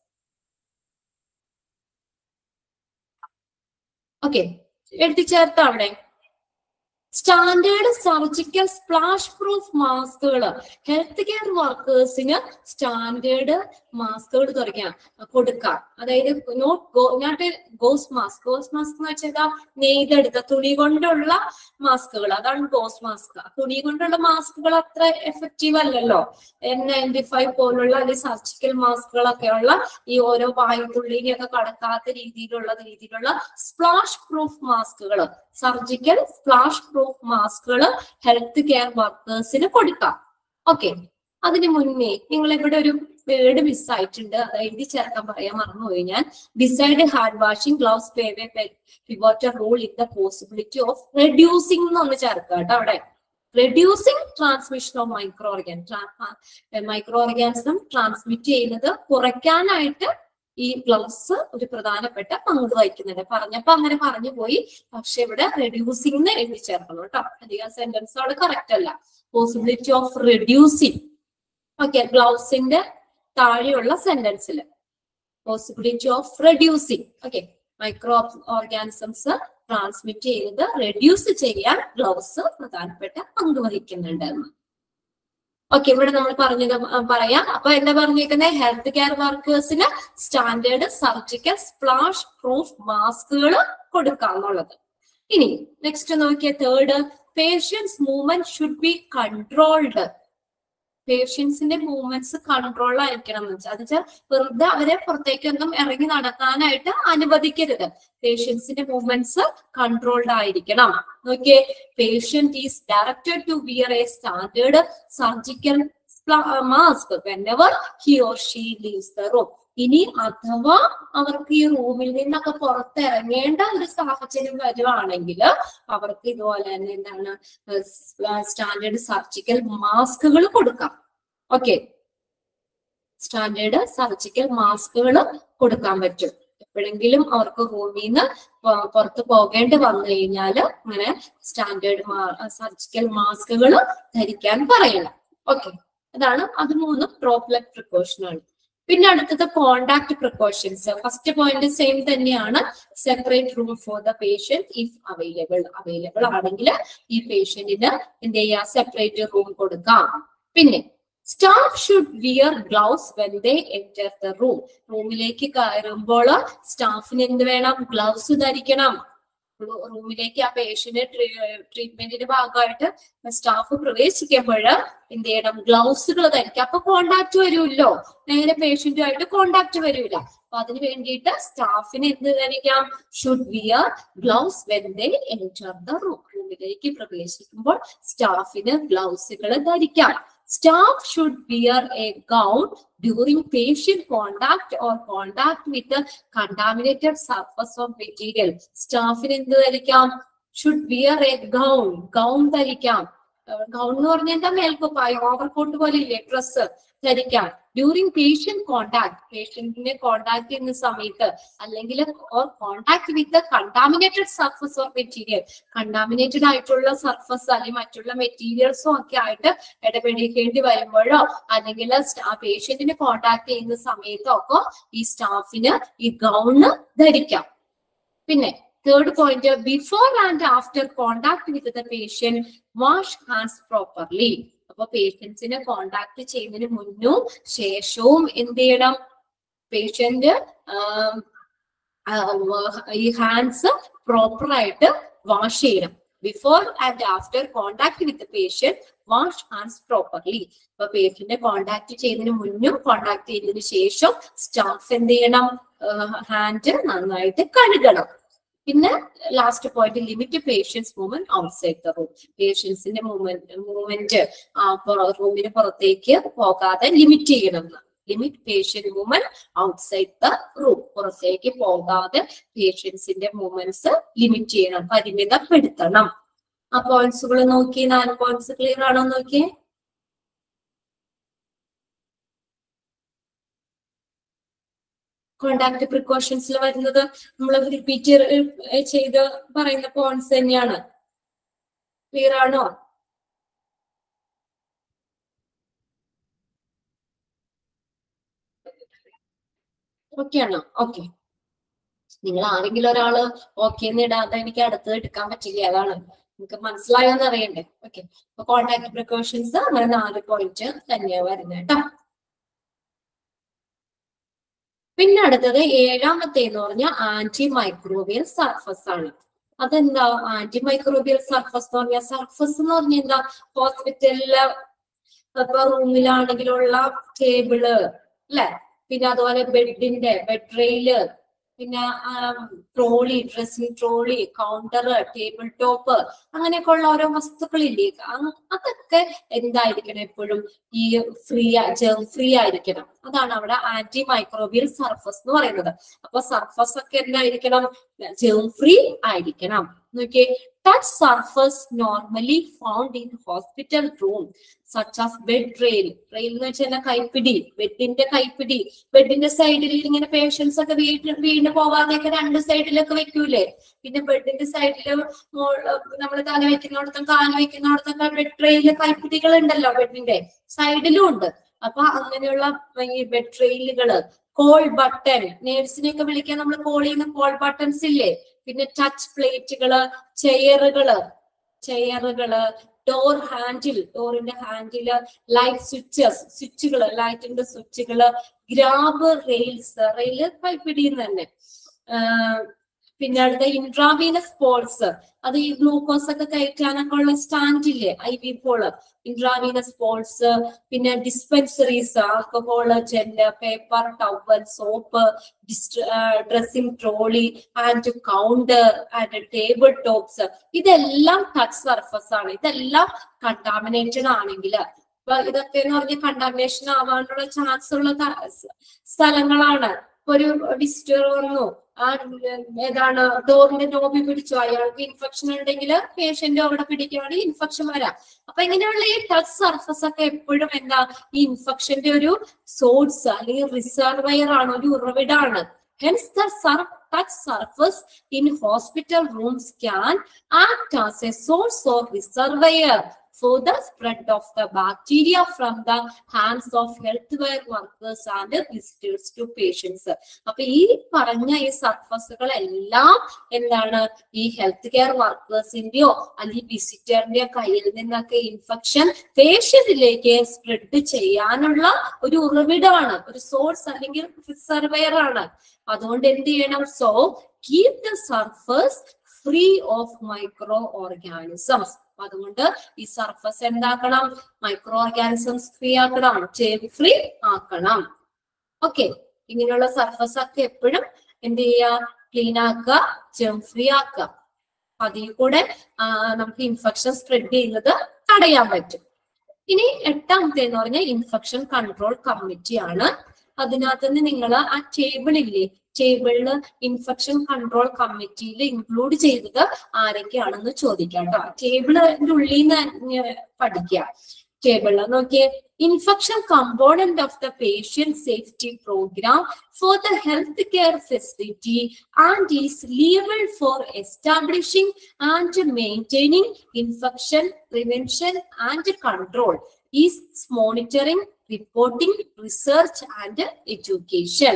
okay എഴുതിച്ചേർത്ത അവിടെ സ്റ്റാൻഡേർഡ് സർജിക്കൽ സ്പ്ലാഷ് പ്രൂഫ് മാസ്കുകൾ ഹെൽത്ത് കെയർ വർക്കേഴ്സിന് സ്റ്റാൻഡേർഡ് മാസ്കുകൾ തുറയ്ക്കാം കൊടുക്കാം അതായത് not go not gauze mask gauze mask എന്ന് വെച്ചാൽ നെയ്തെടുത്ത തുണി കൊണ്ടുള്ള മാസ്കുകൾ അതാണ് ഗോസ് മാസ്ക് തുണി കൊണ്ടുള്ള മാസ്കുകൾ അത്ര എഫക്റ്റീവ് അല്ലല്ലോ എൻ നയൻറ്റി ഫൈവ് പോലുള്ള അല്ലെങ്കിൽ സർജിക്കൽ മാസ്കുകളൊക്കെ ഉള്ള ഈ ഓരോ വായുത്തുള്ളിനെയൊക്കെ കടക്കാത്ത രീതിയിലുള്ള രീതിയിലുള്ള സ്പ്ലാഷ് പ്രൂഫ് മാസ്കുകൾ സർജിക്കൽ സ്പ്ലാഷ് പ്രൂഫ് മാസ്കുകൾ ഹെൽത്ത് കെയർ വർക്കേഴ്സിന് കൊടുക്കാം ഓക്കെ അതിന് മുന്നേ നിങ്ങൾ ഇവിടെ ഒരു വേർഡ് മിസ്സായിട്ടുണ്ട് അത് എഴുതി ചേർക്കാൻ പറയാൻ മറന്നുപോയി ഞാൻ decide hand washing gloves pave pivotal role in the possibility of reducing എന്നൊന്ന് ചേർക്കുക കേട്ടോ അവിടെ reducing transmission of micro organ micro organism transmit ചെയ്യുന്നത് കുറയ്ക്കാനായിട്ട് ഈ ഗ്ലൗസ് ഒരു പ്രധാനപ്പെട്ട പങ്ക് വഹിക്കുന്നുണ്ട് പറഞ്ഞപ്പോ അങ്ങനെ പറഞ്ഞു പോയി പക്ഷെ ഇവിടെ റെഡ്യൂസിംഗ് എഴുതി ചേർക്കണം കേട്ടോ അധികം സെന്റൻസ് അവിടെ കറക്റ്റ് അല്ല പോസിബിലിറ്റി ഓഫ് റെഡ്യൂസിങ് ഓക്കെ ഗ്ലൗസിന്റെ താഴെയുള്ള സെന്റൻസിൽ possibility of reducing okay micro organisms transmit ചെയ്യുന്നത് റെഡ്യൂസ് ചെയ്യാൻ ഗ്ലൗസ് പ്രധാനപ്പെട്ട പങ്ക് വഹിക്കുന്നുണ്ട് എന്ന് ഓക്കെ ഇവിടെ നമ്മൾ പറഞ്ഞത് പറയാം അപ്പൊ എന്താ പറഞ്ഞേക്കുന്നത് ഹെൽത്ത് കെയർ വർക്കേഴ്സിന് സ്റ്റാൻഡേർഡ് സർജിക്കൽ സ്പ്ലാഷ് പ്രൂഫ് മാസ്കുകൾ കൊടുക്കാം എന്നുള്ളത് ഇനി നെക്സ്റ്റ് നോക്കിയ third patients movement should be controlled പേഷ്യൻസിന്റെ മൂവ്മെന്റ്സ് കൺട്രോൾ ആയിരിക്കണം എന്ന് വെച്ചാൽ വെച്ചാൽ വെറുതെ അവരെ പുറത്തേക്കൊന്നും ഇറങ്ങി നടക്കാനായിട്ട് അനുവദിക്കരുത് പേഷ്യൻസിന്റെ മൂവ്മെന്റ്സ് കൺട്രോൾഡ് ആയിരിക്കണം നോക്കിയേ patient is directed to wear a standard surgical mask whenever he or she leaves the room ഇനി അഥവാ അവർക്ക് ഈ റൂമിൽ നിന്നൊക്കെ പുറത്തിറങ്ങേണ്ട ഒരു സാഹചര്യം വരുവാണെങ്കിൽ അവർക്ക് ഇതുപോലെ തന്നെ എന്താണ് സ്റ്റാൻഡേർഡ് സർജിക്കൽ മാസ്കുകൾ കൊടുക്കാം ഓക്കെ സ്റ്റാൻഡേർഡ് സർജിക്കൽ മാസ്കുകൾ കൊടുക്കാൻ പറ്റും എപ്പോഴെങ്കിലും അവർക്ക് റൂമിൽ നിന്ന് പുറത്ത് പോകേണ്ടി വന്നു കഴിഞ്ഞാൽ അങ്ങനെ സ്റ്റാൻഡേർഡ് സർജിക്കൽ മാസ്കുകൾ ധരിക്കാൻ പറയണം ഓക്കെ അതാണ് അത് മൂന്ന് ഡ്രോപ്ലെറ്റ് പ്രിക്കോഷൻ ആണ് പിന്നെ അടുത്തത് contact precautions first point same തന്നെയാണ് separate room for the patient if available available ആണെങ്കിൽ ഈ പേഷ്യന്റിന് എന്ത് ചെയ്യാം സെപ്പറേറ്റ് റൂം കൊടുക്കാം പിന്നെ staff should wear gloves when they enter the room റൂമിലേക്ക് കയറുമ്പോൾ സ്റ്റാഫിന് എന്ത് വേണം ഗ്ലൗസ് ധരിക്കണം റൂമിലേക്ക് ആ പേഷ്യന്റ് ട്രീറ്റ്മെന്റിന്റെ ഭാഗമായിട്ട് സ്റ്റാഫ് പ്രവേശിക്കുമ്പോൾ എന്ത് ചെയ്യണം ഗ്ലൗസുകൾ ധരിക്കാം അപ്പൊ കോണ്ടാക്ട് വരുമല്ലോ നേരെ പേഷ്യന്റുമായിട്ട് കോണ്ടാക്ട് വരില്ല അപ്പൊ അതിന് വേണ്ടിയിട്ട് സ്റ്റാഫിന് എന്ത് ധരിക്കാം should wear gloves when they enter the room റൂമിലേക്ക് പ്രവേശിക്കുമ്പോൾ സ്റ്റാഫിന് ഗ്ലൗസുകൾ ധരിക്കാം Staff should wear a gown during patient contact or contact with the contaminated surface of material. സ്റ്റാഫിന് എന്ത് ധരിക്കാം should wear a gown gown ധരിക്കാം ഗൗൺ എന്ന് പറഞ്ഞാൽ എന്താ മേൽക്കുപ്പായ ഓവർകോട്ട് പോലെ ഇല്ലേ ഡ്രസ്സ് ധരിക്കാം ഡ്യൂറിങ് പേഷ്യന്റ് കോണ്ടാക്ട് പേഷ്യന്റിനെ കോണ്ടാക്ട് ചെയ്യുന്ന സമയത്ത് അല്ലെങ്കിൽ or contact with contaminated surface or material contaminated ആയിട്ടുള്ള സർഫസ് അല്ലെങ്കിൽ മറ്റുള്ള മെറ്റീരിയൽസും ഒക്കെ ആയിട്ട് ഇടപെടിക്കേണ്ടി വരുമ്പോഴോ അല്ലെങ്കിൽ ആ പേഷ്യന്റിനെ കോണ്ടാക്ട് ചെയ്യുന്ന സമയത്തോ ഒക്കെ ഈ സ്റ്റാഫിന് ഈ ഗൗണ് ധരിക്കാം പിന്നെ third point before and after contact with the patient wash hands properly അപ്പൊ പേഷ്യൻസിനെ കോണ്ടാക്ട് ചെയ്യുന്നതിന് മുന്നും ശേഷവും എന്ത് ചെയ്യണം പേഷ്യന്റ് ഈ ഹാൻഡ്സ് പ്രോപ്പർ ആയിട്ട് വാഷ് ചെയ്യണം before and after contact with patient wash hands properly അപ്പൊ പേഷ്യന്റിനെ കോണ്ടാക്ട് ചെയ്യുന്നതിന് മുന്നും കോണ്ടാക്ട് ചെയ്യുന്നതിന് ശേഷം സ്റ്റാഫ് എന്ത് ചെയ്യണം ഹാൻഡ് നന്നായിട്ട് കഴുകണം പിന്നെ last point limit patients movement outside the room പേഷ്യൻസിന്റെ മൂവ്മെന്റ് മൂവ്മെന്റ് റൂമിന് പുറത്തേക്ക് പോകാതെ ലിമിറ്റ് ചെയ്യണം limit patient movement outside the room പുറത്തേക്ക് പോകാതെ പേഷ്യൻസിന്റെ മൂവ്മെന്റ്സ് ലിമിറ്റ് ചെയ്യണം പരിമിതപ്പെടുത്തണം ആ പോയിന്റ്സുകൾ നോക്കി നാല് പോയിന്റ്സ് ക്ലിയർ ആണോ നോക്കിയേ കോണ്ടാക്ട് പ്രിക്കോഷൻസിൽ വരുന്നത് നമ്മൾ റിപ്പീറ്റ് ചെയ്ത് പറയുന്ന പോയിന്റ്സ് തന്നെയാണ് ക്ലിയർ ആണോ ഓക്കെ ആണോ ഓക്കെ നിങ്ങൾ ആരെങ്കിലും ഒരാള് ഓക്കെ എന്ന് ഇടാതെ എനിക്ക് അടുത്തത് എടുക്കാൻ പറ്റില്ല അതാണ് നിങ്ങൾക്ക് മനസ്സിലായോ എന്ന് അറിയണ്ടേ ഓക്കെ അപ്പൊ കോണ്ടാക്ട് പ്രിക്കോഷൻസ് അങ്ങനെ നാല് പോയിന്റ് തന്നെയാ വരുന്നത് കേട്ടോ പിന്നെ അടുത്തത് ഏഴാമത്തെ എന്ന് പറഞ്ഞാൽ ആന്റി മൈക്രോബിയൽ സർഫസ് ആണ് അതെന്താ ആന്റി മൈക്രോബിയൽ സർഫസ് എന്ന് പറഞ്ഞാൽ സർഫസ് എന്ന് പറഞ്ഞാൽ എന്താ ഹോസ്പിറ്റലില് ഇപ്പൊ റൂമിലാണെങ്കിലുള്ള ടേബിള് അല്ലെ പിന്നെ അതുപോലെ ബെഡിന്റെ ബെഡ് റെയില് പിന്നെ trolley dressing trolley counter table top അങ്ങനെയൊക്കെ ഉള്ള ഓരോ വസ്തുക്കളില്ലേ അതൊക്കെ എന്തായിരിക്കണം എപ്പോഴും ഈ ഫ്രീ ജേം ഫ്രീ ആയിരിക്കണം അതാണ് അവിടെ ആന്റി മൈക്രോബിയൽ സർഫസ് എന്ന് പറയുന്നത് അപ്പൊ സർഫസ് ഒക്കെ എന്തായിരിക്കണം ജേം ഫ്രീ ആയിരിക്കണം നോക്കിയേ touch surface normally found in hospital room such as bed rail rail എന്ന് വെച്ചാൽ കൈപ്പിടി ബെഡിന്റെ കൈപ്പിടി ബെഡിന്റെ സൈഡിൽ ഇങ്ങനെ പേഷ്യൻസ് ഒക്കെ വീട്ടിൽ വീണ് പോവാതെയൊക്കെ രണ്ട് സൈഡിലൊക്കെ വെക്കൂലേ പിന്നെ ബെഡിന്റെ സൈഡില് നമ്മൾ തല വെക്കുന്നിടത്തും കാല് വെക്കുന്നിടത്തൊക്കെ ബെഡ് റെയില് കൈപ്പിടികൾ ഉണ്ടല്ലോ ബെഡിന്റെ സൈഡിലും ഉണ്ട് അപ്പൊ അങ്ങനെയുള്ള ഈ ബെഡ് റെയിലുകള് കോൾ ബട്ടൺ നേഴ്സിനെയൊക്കെ വിളിക്കാൻ നമ്മൾ കോൾ ചെയ്യുന്ന കോൾ ബട്ടൺസ് ഇല്ലേ പിന്നെ ടച്ച് പ്ലേറ്റുകള് ചെയറുകള് ചെയറുകള് ഡോർ ഹാൻഡിൽ ഡോറിന്റെ ഹാൻഡില് ലൈറ്റ് സ്വിച്ചസ് സ്വിച്ചുകള് ലൈറ്റിന്റെ സ്വിച്ചുകള് ഗ്രാബ് റെയിൽസ് റെയില് പൈപ്പിടിയുന്ന തന്നെ പിന്നെ അടുത്ത ഇൻട്രാവീനസ് പോൾസ് അത് ഈ ഗ്ലൂക്കോസ് ഒക്കെ കയറ്റാനൊക്കെ ഉള്ള സ്റ്റാൻഡില്ലേ I V pole intravenous poles പിന്നെ dispensaries alcohol gel paper towel soap dressing trolley and counter and table tops ഇതെല്ലാം ടച്ച് സർഫസ് ആണ് ഇതെല്ലാം കണ്ടാമിനേറ്റഡ് ആണെങ്കിൽ അപ്പൊ ഇതൊക്കെ എന്ന് പറഞ്ഞ കണ്ടാമിനേഷൻ ആവാനുള്ള ചാൻസ് ഉള്ള ത- സ് സ്ഥലങ്ങളാണ് ഇപ്പൊ ഒരു വിസിറ്റർ വന്നു ആ ഉം, ഏതാണ് ഡോറിന്റെ നോബി പിടിച്ചു അയാൾക്ക് ഇൻഫെക്ഷൻ ഉണ്ടെങ്കിൽ പേഷ്യന്റ് അവിടെ പിടിക്കുകയാണെങ്കിൽ ഇൻഫെക്ഷൻ വരാം അപ്പൊ ഇങ്ങനെയുള്ള ഈ ടച്ച് സർഫസ് ഒക്കെ എപ്പോഴും എന്താ ഈ ഇൻഫെക്ഷന്റെ ഒരു സോഴ്സ് അല്ലെങ്കിൽ റിസർവയർ ആണ് ഒരു ഉറവിടാണ് hence the touch surface in hospital rooms can act as a source or reservoir for the spread of the bacteria from the hands of healthcare workers and visitors to patients. അപ്പൊ ഈ പറഞ്ഞ ഈ സർഫസുകളെല്ലാം എന്താണ് ഈ ഹെൽത്ത് കെയർ വർക്കേഴ്സിന്റെയോ അല്ലെങ്കിൽ വിസിറ്ററിന്റെയോ കയ്യിൽ നിന്നൊക്കെ ഇൻഫെക്ഷൻ പേഷ്യന്റിലേക്ക് സ്പ്രെഡ് ചെയ്യാനുള്ള ഒരു ഉറവിടമാണ് ഒരു സോഴ്സ് അല്ലെങ്കിൽ റിസർവയർ ആണ് അതുകൊണ്ട് എന്ത് ചെയ്യണം so keep the surface free of micro organisms അതുകൊണ്ട് ഈ സർഫസ് എന്താക്കണം മൈക്രോ ഓർഗാനിസംസ് ഫ്രീ ആക്കണം ഫ്രീ ആക്കണം ഓക്കെ ഇങ്ങനെയുള്ള സർഫസ് ഒക്കെ എപ്പോഴും എന്ത് ചെയ്യുക ക്ലീൻ ആക്കുക ജെം ഫ്രീ ആക്കുക അതിൽ കൂടെ ആ, നമുക്ക് ഇൻഫെക്ഷൻ സ്പ്രെഡ് ചെയ്യുന്നത് തടയാൻ പറ്റും ഇനി എട്ടാമത്തെ എന്ന് പറഞ്ഞാൽ ഇൻഫെക്ഷൻ കൺട്രോൾ കമ്മിറ്റി ആണ് അതിനകത്ത് നിന്ന് നിങ്ങൾ ആ ടേബിൾ ഇല്ലേ ടേബിളില് ഇൻഫെക്ഷൻ കൺട്രോൾ കമ്മിറ്റിയിൽ ഇൻക്ലൂഡ് ചെയ്തത് ആരൊക്കെയാണെന്ന് ചോദിക്കാം കേട്ടോ ടേബിളിന്റെ ഉള്ളിൽ നിന്ന് പഠിക്കുക ടേബിളിൽ നോക്കിയേ infection component of the patient safety programme for the health care facility and is level for establishing and maintaining infection prevention and control is monitoring reporting research and education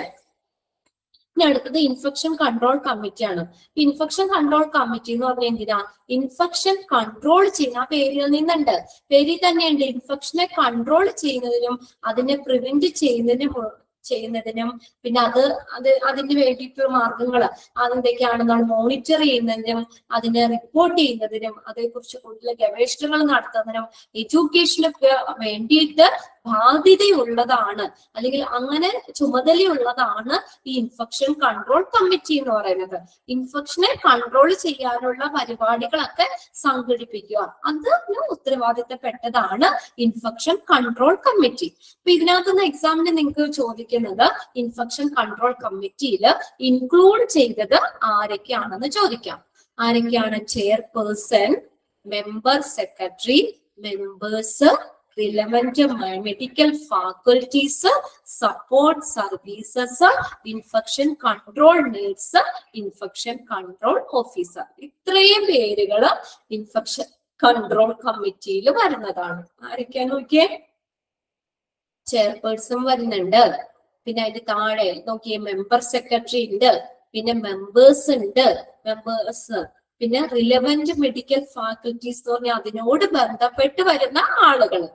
ഇനി അടുത്തത് ഇൻഫെക്ഷൻ കൺട്രോൾ കമ്മിറ്റിയാണ് ഇൻഫെക്ഷൻ കൺട്രോൾ കമ്മിറ്റി എന്ന് പറഞ്ഞാൽ എന്തിനാ ഇൻഫെക്ഷൻ കൺട്രോൾ ചെയ്യുന്ന ആ പേരിൽ നിന്നുണ്ട് പേരിൽ തന്നെയുണ്ട് ഇൻഫെക്ഷനെ കൺട്രോൾ ചെയ്യുന്നതിനും അതിനെ പ്രിവെന്റ് ചെയ്യുന്നതിനും ചെയ്യുന്നതിനും പിന്നെ അത് അത് അതിന് വേണ്ടിയിട്ടുള്ള മാർഗങ്ങൾ അതെന്തൊക്കെയാണെന്നാണ് മോണിറ്റർ ചെയ്യുന്നതിനും അതിനെ റിപ്പോർട്ട് ചെയ്യുന്നതിനും അതേക്കുറിച്ച് കൂടുതൽ ഗവേഷണങ്ങൾ നടത്തുന്നതിനും എഡ്യൂക്കേഷനൊക്കെ വേണ്ടിയിട്ട് ബാധ്യതയുള്ളതാണ് അല്ലെങ്കിൽ അങ്ങനെ ചുമതലയുള്ളതാണ് ഈ ഇൻഫെക്ഷൻ കൺട്രോൾ കമ്മിറ്റി എന്ന് പറയുന്നത് ഇൻഫെക്ഷനെ കൺട്രോൾ ചെയ്യാനുള്ള പരിപാടികളൊക്കെ സംഘടിപ്പിക്കുക അതിന് ഉത്തരവാദിത്തപ്പെട്ടതാണ് ഇൻഫെക്ഷൻ കൺട്രോൾ കമ്മിറ്റി അപ്പൊ ഇതിനകത്തുനിന്ന് എക്സാമിന് നിങ്ങൾക്ക് ചോദിക്കുന്നത് ഇൻഫെക്ഷൻ കൺട്രോൾ കമ്മിറ്റിയിൽ ഇൻക്ലൂഡ് ചെയ്തത് ആരൊക്കെയാണെന്ന് ചോദിക്കാം ആരൊക്കെയാണ് chairperson member secretary members relevant medical faculties support services infection control nurse infection control officer ഇത്രയും പേരുകൾ ഇൻഫെക്ഷൻ കൺട്രോൾ കമ്മിറ്റിയിൽ വരുന്നതാണ് ആരൊക്കെയാ നോക്കിയേ ചെയർപേഴ്സൺ വരുന്നുണ്ട് പിന്നെ അതിന്റെ താഴെ നോക്കിയേ മെമ്പർ സെക്രട്ടറി ഉണ്ട് പിന്നെ മെമ്പേഴ്സ് ഉണ്ട് മെമ്പേഴ്സ് പിന്നെ റിലവന്റ് മെഡിക്കൽ ഫാക്കൽറ്റീസ് എന്ന് പറഞ്ഞാൽ അതിനോട് ബന്ധപ്പെട്ട് വരുന്ന ആളുകൾ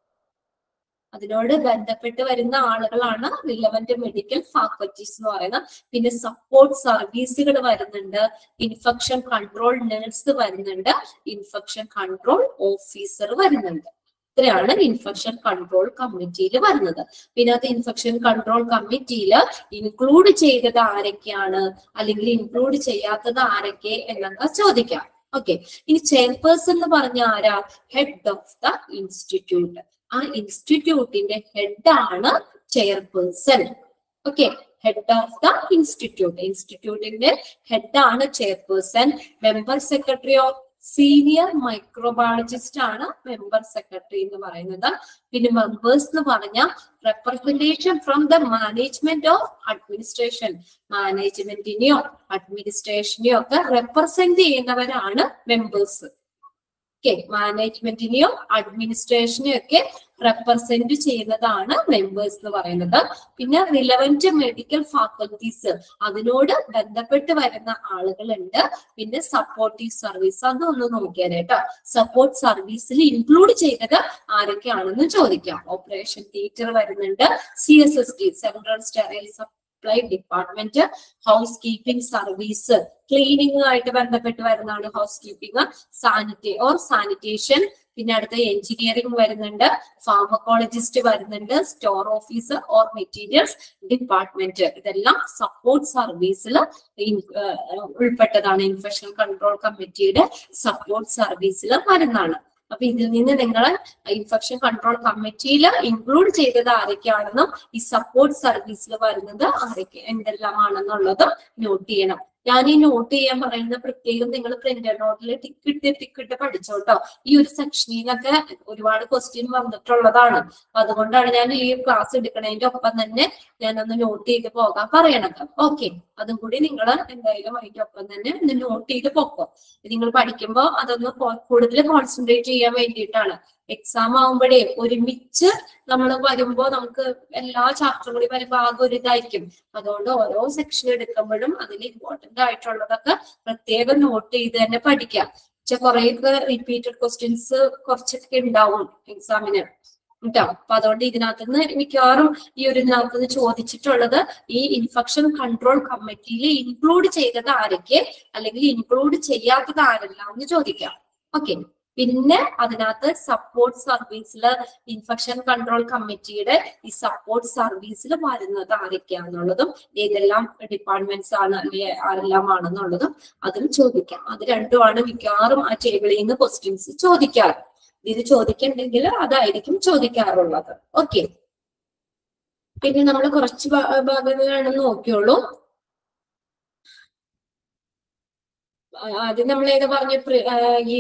അതിനോട് ബന്ധപ്പെട്ട് വരുന്ന ആളുകളാണ് റിലവന്റ് മെഡിക്കൽ ഫാക്കൽറ്റീസ് എന്ന് പറയുന്നത് പിന്നെ സപ്പോർട്ട് സർവീസുകൾ വരുന്നുണ്ട് ഇൻഫെക്ഷൻ കൺട്രോൾ നേഴ്സ് വരുന്നുണ്ട് ഇൻഫെക്ഷൻ കൺട്രോൾ ഓഫീസർ വരുന്നുണ്ട് ഇത്രയാണ് ഇൻഫെക്ഷൻ കൺട്രോൾ കമ്മിറ്റിയിൽ വരുന്നത് പിന്നെ അത് ഇൻഫെക്ഷൻ കൺട്രോൾ കമ്മിറ്റിയിൽ ഇൻക്ലൂഡ് ചെയ്തത് ആരൊക്കെയാണ് അല്ലെങ്കിൽ ഇൻക്ലൂഡ് ചെയ്യാത്തത് ആരൊക്കെ എന്നൊക്കെ ചോദിക്കാം ഓക്കെ ഇനി ചെയർപേഴ്സൺ എന്ന് പറഞ്ഞ ആരാ ഹെഡ് ഓഫ് ദ ഇൻസ്റ്റിറ്റ്യൂട്ട് ആ ഇൻസ്റ്റിറ്റ്യൂട്ടിന്റെ ഹെഡാണ് chairperson okay head of the institute ഇൻസ്റ്റിറ്റ്യൂട്ടിന്റെ ഹെഡാണ് chairperson member secretary of senior microbiologist ആണ് മെമ്പർ സെക്രട്ടറി എന്ന് പറയുന്നത് പിന്നെ മെമ്പേഴ്സ് എന്ന് പറഞ്ഞ representation from the management of administration മാനേജ്മെന്റിനെയോ അഡ്മിനിസ്ട്രേഷനെയോ ഒക്കെ റെപ്രസെന്റ് ചെയ്യുന്നവരാണ് മെമ്പേഴ്സ് ഓക്കെ മാനേജ്മെന്റിനെയോ അഡ്മിനിസ്ട്രേഷനെയോ ഒക്കെ റെപ്രസെന്റ് ചെയ്യുന്നതാണ് മെമ്പേഴ്സ് എന്ന് പറയുന്നത് പിന്നെ റിലവന്റ് മെഡിക്കൽ ഫാക്കൽറ്റീസ് അതിനോട് ബന്ധപ്പെട്ട് വരുന്ന ആളുകളുണ്ട് പിന്നെ സപ്പോർട്ടീവ് സർവീസ് അതൊന്ന് നോക്കിയാൽ കേട്ടോ സപ്പോർട്ട് സർവീസിൽ ഇൻക്ലൂഡ് ചെയ്തത് ആരൊക്കെയാണെന്ന് ചോദിക്കാം ഓപ്പറേഷൻ തിയേറ്റർ വരുന്നുണ്ട് C S S T central sterile supply department house keeping service cleaning ആയിട്ട് ബന്ധപ്പെട്ട് വരുന്നതാണ് ഹൗസ് കീപ്പിംഗ് സാനിറ്റേ ഓർ സാനിറ്റേഷൻ പിന്നെ അടുത്ത എഞ്ചിനീയറിംഗ് വരുന്നുണ്ട് ഫാർമക്കോളജിസ്റ്റ് വരുന്നുണ്ട് store officer or materials department ഇതെല്ലാം സപ്പോർട്ട് സർവീസിൽ ഉൾപ്പെട്ടതാണ് ഇൻഫെക്ഷൻ കൺട്രോൾ കമ്മിറ്റിയുടെ സപ്പോർട്ട് സർവീസിൽ വരുന്നതാണ് അപ്പൊ ഇതിൽ നിന്ന് നിങ്ങൾ ഇൻഫെക്ഷൻ കൺട്രോൾ കമ്മിറ്റിയിൽ ഇൻക്ലൂഡ് ചെയ്തത് ആരൊക്കെയാണെന്നും ഈ സപ്പോർട്ട് സർവീസിൽ വരുന്നത് ആരൊക്കെ എന്തെല്ലാമാണെന്നുള്ളതും നോട്ട് ചെയ്യണം ഞാൻ ഈ നോട്ട് ചെയ്യാൻ പറയുന്നത് പ്രത്യേകം നിങ്ങൾ പ്രിന്റർ നോട്ടിൽ ടിക്കിട്ട് ടിക്കിട്ട് പഠിച്ചോട്ടോ ഈ ഒരു സെക്ഷനിലൊക്കെ ഒരുപാട് ക്വസ്റ്റ്യൻ വന്നിട്ടുള്ളതാണ് അപ്പൊ അതുകൊണ്ടാണ് ഞാൻ ഈ ക്ലാസ് എടുക്കണതിന്റെ ഒപ്പം തന്നെ ഞാനൊന്ന് നോട്ട് ചെയ്ത് പോകാൻ പറയണത് ഓക്കെ അതും കൂടി നിങ്ങൾ എന്തായാലും അതിന്റെ ഒപ്പം തന്നെ ഒന്ന് നോട്ട് ചെയ്ത് പോക്കോ നിങ്ങൾ പഠിക്കുമ്പോൾ അതൊന്ന് കൊ- കൂടുതൽ കോൺസെൻട്രേറ്റ് ചെയ്യാൻ വേണ്ടിയിട്ടാണ് എക്സാം ആവുമ്പോഴേ ഒരുമിച്ച് നമ്മൾ വരുമ്പോ നമുക്ക് എല്ലാ ചാപ്റ്ററും കൂടി വരുമ്പോ ആകെ ഒരു ഇതായിരിക്കും അതുകൊണ്ട് ഓരോ സെക്ഷൻ എടുക്കുമ്പോഴും അതിൽ ഇമ്പോർട്ടന്റ് ആയിട്ടുള്ളതൊക്കെ പ്രത്യേകം നോട്ട് ചെയ്ത് തന്നെ പഠിക്കാം പക്ഷെ കുറെയൊക്കെ റിപ്പീറ്റഡ് ക്വസ്റ്റ്യൻസ് കുറച്ചൊക്കെ ഉണ്ടാവും എക്സാമിന് കേട്ടോ അപ്പൊ അതുകൊണ്ട് ഇതിനകത്ത് നിന്ന് മിക്കവാറും ഈ ഒരു ഇതിനകത്ത് നിന്ന് ചോദിച്ചിട്ടുള്ളത് ഈ ഇൻഫെക്ഷൻ കൺട്രോൾ കമ്മിറ്റിയിൽ ഇൻക്ലൂഡ് ചെയ്തത് ആരൊക്കെ അല്ലെങ്കിൽ ഇൻക്ലൂഡ് ചെയ്യാത്തത് ആരെല്ലാം എന്ന് ചോദിക്കാം ഓക്കെ പിന്നെ അതിനകത്ത് സപ്പോർട്ട് സർവീസിൽ ഇൻഫെക്ഷൻ കൺട്രോൾ കമ്മിറ്റിയുടെ ഈ സപ്പോർട്ട് സർവീസിൽ വരുന്നത് ആരൊക്കെയാണെന്നുള്ളതും ഏതെല്ലാം ഡിപ്പാർട്ട്മെന്റ്സ് ആണ് അല്ലെങ്കിൽ ആരെല്ലാം ആണെന്നുള്ളതും അതിൽ ചോദിക്കാം അത് രണ്ടുമാണ് മിക്കവാറും ആ ടേബിളിൽ നിന്ന് ക്വസ്റ്റ്യൻസ് ചോദിക്കാറ് ഇത് ചോദിക്കണ്ടെങ്കിൽ അതായിരിക്കും ചോദിക്കാറുള്ളത് ഓക്കെ പിന്നെ നമ്മൾ കുറച്ച് ഭാ- ഭാഗങ്ങളാണ് നോക്കിയുള്ളൂ ആ, ആദ്യം നമ്മൾ ഏതാ പറഞ്ഞ പ്രി- ആ, ഈ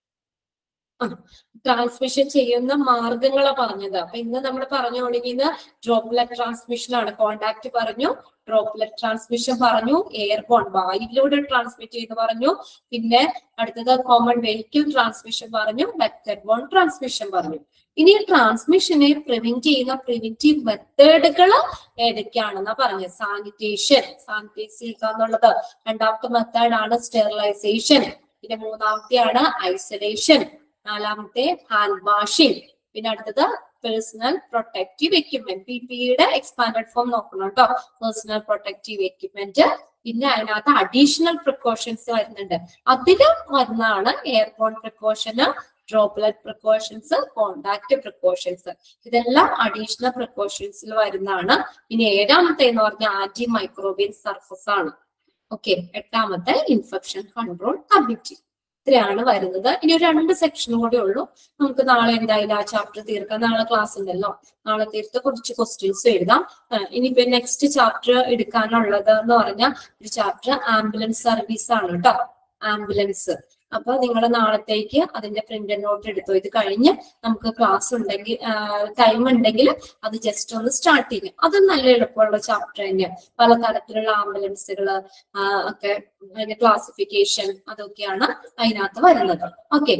ട്രാൻസ്മിഷൻ ചെയ്യുന്ന മാർഗങ്ങളാ പറഞ്ഞത് അപ്പൊ ഇന്ന് നമ്മൾ പറഞ്ഞു തുടങ്ങിയത് ഡ്രോപ്ലെറ്റ് ട്രാൻസ്മിഷൻ ആണ് കോണ്ടാക്ട് പറഞ്ഞു ഡ്രോപ്ലെറ്റ് ട്രാൻസ്മിഷൻ പറഞ്ഞു എയർബോൺ വായുവിലൂടെ ട്രാൻസ്മിറ്റ് ചെയ്ത് പറഞ്ഞു പിന്നെ അടുത്തത് കോമൺ വെഹിക്കിൾ ട്രാൻസ്മിഷൻ പറഞ്ഞു വെക്ടർ ബോൺ ട്രാൻസ്മിഷൻ പറഞ്ഞു ഇനി ട്രാൻസ്മിഷനെ പ്രിവെന്റ് ചെയ്യുന്ന പ്രിവെന്റീവ് മെത്തേഡുകൾ ഏതൊക്കെയാണെന്നാ പറഞ്ഞത് സാനിറ്റേഷൻ സാനിറ്റൈസ് ചെയ്യുക എന്നുള്ളത് രണ്ടാമത്തെ മെത്തേഡാണ് സ്റ്റെറിലൈസേഷൻ പിന്നെ മൂന്നാമത്തെയാണ് ഐസൊലേഷൻ നാലാമത്തെ ഹാൻഡ് വാഷിംഗ് പിന്നെ അടുത്തത് പേഴ്സണൽ പ്രൊട്ടക്റ്റീവ് എക്യുപ്മെന്റ് പി പിയുടെ എക്സ്പാൻഡഡ് ഫോം നോക്കണം കേട്ടോ പേഴ്സണൽ പ്രൊട്ടക്റ്റീവ് എക്യുപ്മെന്റ് പിന്നെ അതിനകത്ത് അഡീഷണൽ പ്രിക്കോഷൻസ് വരുന്നുണ്ട് അതില് വരുന്നതാണ് എയർപോൺ പ്രിക്കോഷന് ഡ്രോപ്ലെറ്റ് പ്രിക്കോഷൻസ് കോണ്ടാക്ട് പ്രിക്കോഷൻസ് ഇതെല്ലാം അഡീഷണൽ പ്രിക്കോഷൻസിൽ വരുന്നതാണ് ഇനി ഏഴാമത്തെ എന്ന് പറഞ്ഞാൽ ആന്റി മൈക്രോബിയൻ സർഫസ് ആണ് ഓക്കെ എട്ടാമത്തെ ഇൻഫെക്ഷൻ കൺട്രോൾ കമ്മിറ്റി ഇത്രയാണ് വരുന്നത് ഇനി ഒരു രണ്ട് സെക്ഷനും കൂടെ ഉള്ളൂ നമുക്ക് നാളെ എന്തായാലും ആ ചാപ്റ്റർ തീർക്കാം നാളെ ക്ലാസ് ഉണ്ടല്ലോ നാളെ തീർത്ത് കുറച്ച് ക്വസ്റ്റ്യൻസ് എഴുതാം ആ, ഇനിയിപ്പോ നെക്സ്റ്റ് ചാപ്റ്റർ എടുക്കാനുള്ളത് എന്ന് പറഞ്ഞാൽ ഒരു ചാപ്റ്റർ ആംബുലൻസ് സർവീസ് ആണ് കേട്ടോ ആംബുലൻസ് അപ്പൊ നിങ്ങൾ നാളത്തേക്ക് അതിന്റെ പ്രിന്റ് നോട്ട് എടുത്തു ഇത് കഴിഞ്ഞ് നമുക്ക് ക്ലാസ് ഉണ്ടെങ്കിൽ ടൈം ഉണ്ടെങ്കിൽ അത് ജസ്റ്റ് ഒന്ന് സ്റ്റാർട്ട് ചെയ്യും അത് നല്ല എളുപ്പമുള്ള ചാപ്റ്റർ തന്നെയാണ് പലതരത്തിലുള്ള ആംബുലൻസുകൾ ഒക്കെ അതിന്റെ ക്ലാസിഫിക്കേഷൻ അതൊക്കെയാണ് അതിനകത്ത് വരുന്നത് ഓക്കെ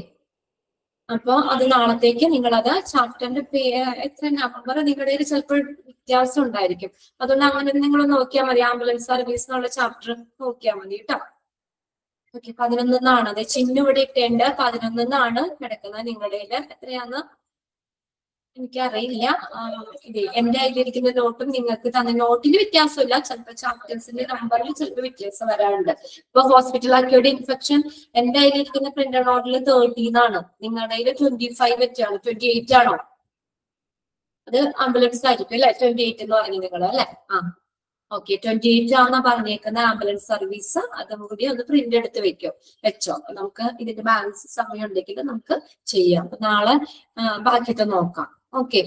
അപ്പൊ അത് നാളത്തേക്ക് നിങ്ങൾ അത് ചാപ്റ്ററിന്റെ പേ എത്ര നമ്പർ നിങ്ങളുടെ കയ്യിൽ ചിലപ്പോൾ വ്യത്യാസം ഉണ്ടായിരിക്കും അതുകൊണ്ട് അങ്ങനെ നിങ്ങൾ നോക്കിയാൽ മതി ആംബുലൻസ് സർവീസ് എന്നുള്ള ചാപ്റ്റർ നോക്കിയാൽ മതി കേട്ടോ ഓക്കെ പതിനൊന്നാണ് അതെ ചിഹ്നം ഇവിടെ ഇട്ടേണ്ട പതിനൊന്നാണ് കിടക്കുന്നത് നിങ്ങളുടെ കയ്യില് എത്രയാന്ന് എനിക്കറിയില്ല ആ, ഇത് എന്റെ കയ്യിലിരിക്കുന്ന നോട്ടും നിങ്ങൾക്ക് തന്ന നോട്ടിന് വ്യത്യാസമില്ല ചിലപ്പോൾ ചാപ്റ്റേഴ്സിന്റെ നമ്പറിൽ ചിലപ്പോൾ വ്യത്യാസം വരാറുണ്ട് ഇപ്പൊ ഹോസ്പിറ്റൽ അക്യൂഡ് ഇൻഫെക്ഷൻ എന്റെ കയ്യിലിരിക്കുന്ന പ്രിന്റർ നോട്ടിൽ തേർട്ടീൻ ആണ് നിങ്ങളുടെ കയ്യിൽ ട്വന്റി ഫൈവ് വെച്ചാണ് ട്വന്റി എയ്റ്റ് ആണോ അത് ആംബുലൻസ് ആയിരിക്കും അല്ലെ ട്വന്റി എയ്റ്റ് എന്ന് പറഞ്ഞു നിങ്ങൾ അല്ലെ ആ ഓക്കെ ട്വന്റി എയ്റ്റ് ആണെന്നാ പറഞ്ഞേക്കുന്ന ആംബുലൻസ് സർവീസ് അതും കൂടി ഒന്ന് പ്രിന്റ് എടുത്ത് വെക്കും വെച്ചോ അപ്പൊ നമുക്ക് ഇതിന്റെ ബാലൻസ് സമയം ഉണ്ടെങ്കിൽ നമുക്ക് ചെയ്യാം അപ്പൊ നാളെ ആ, ബാക്കിയൊക്കെ നോക്കാം ഓക്കെ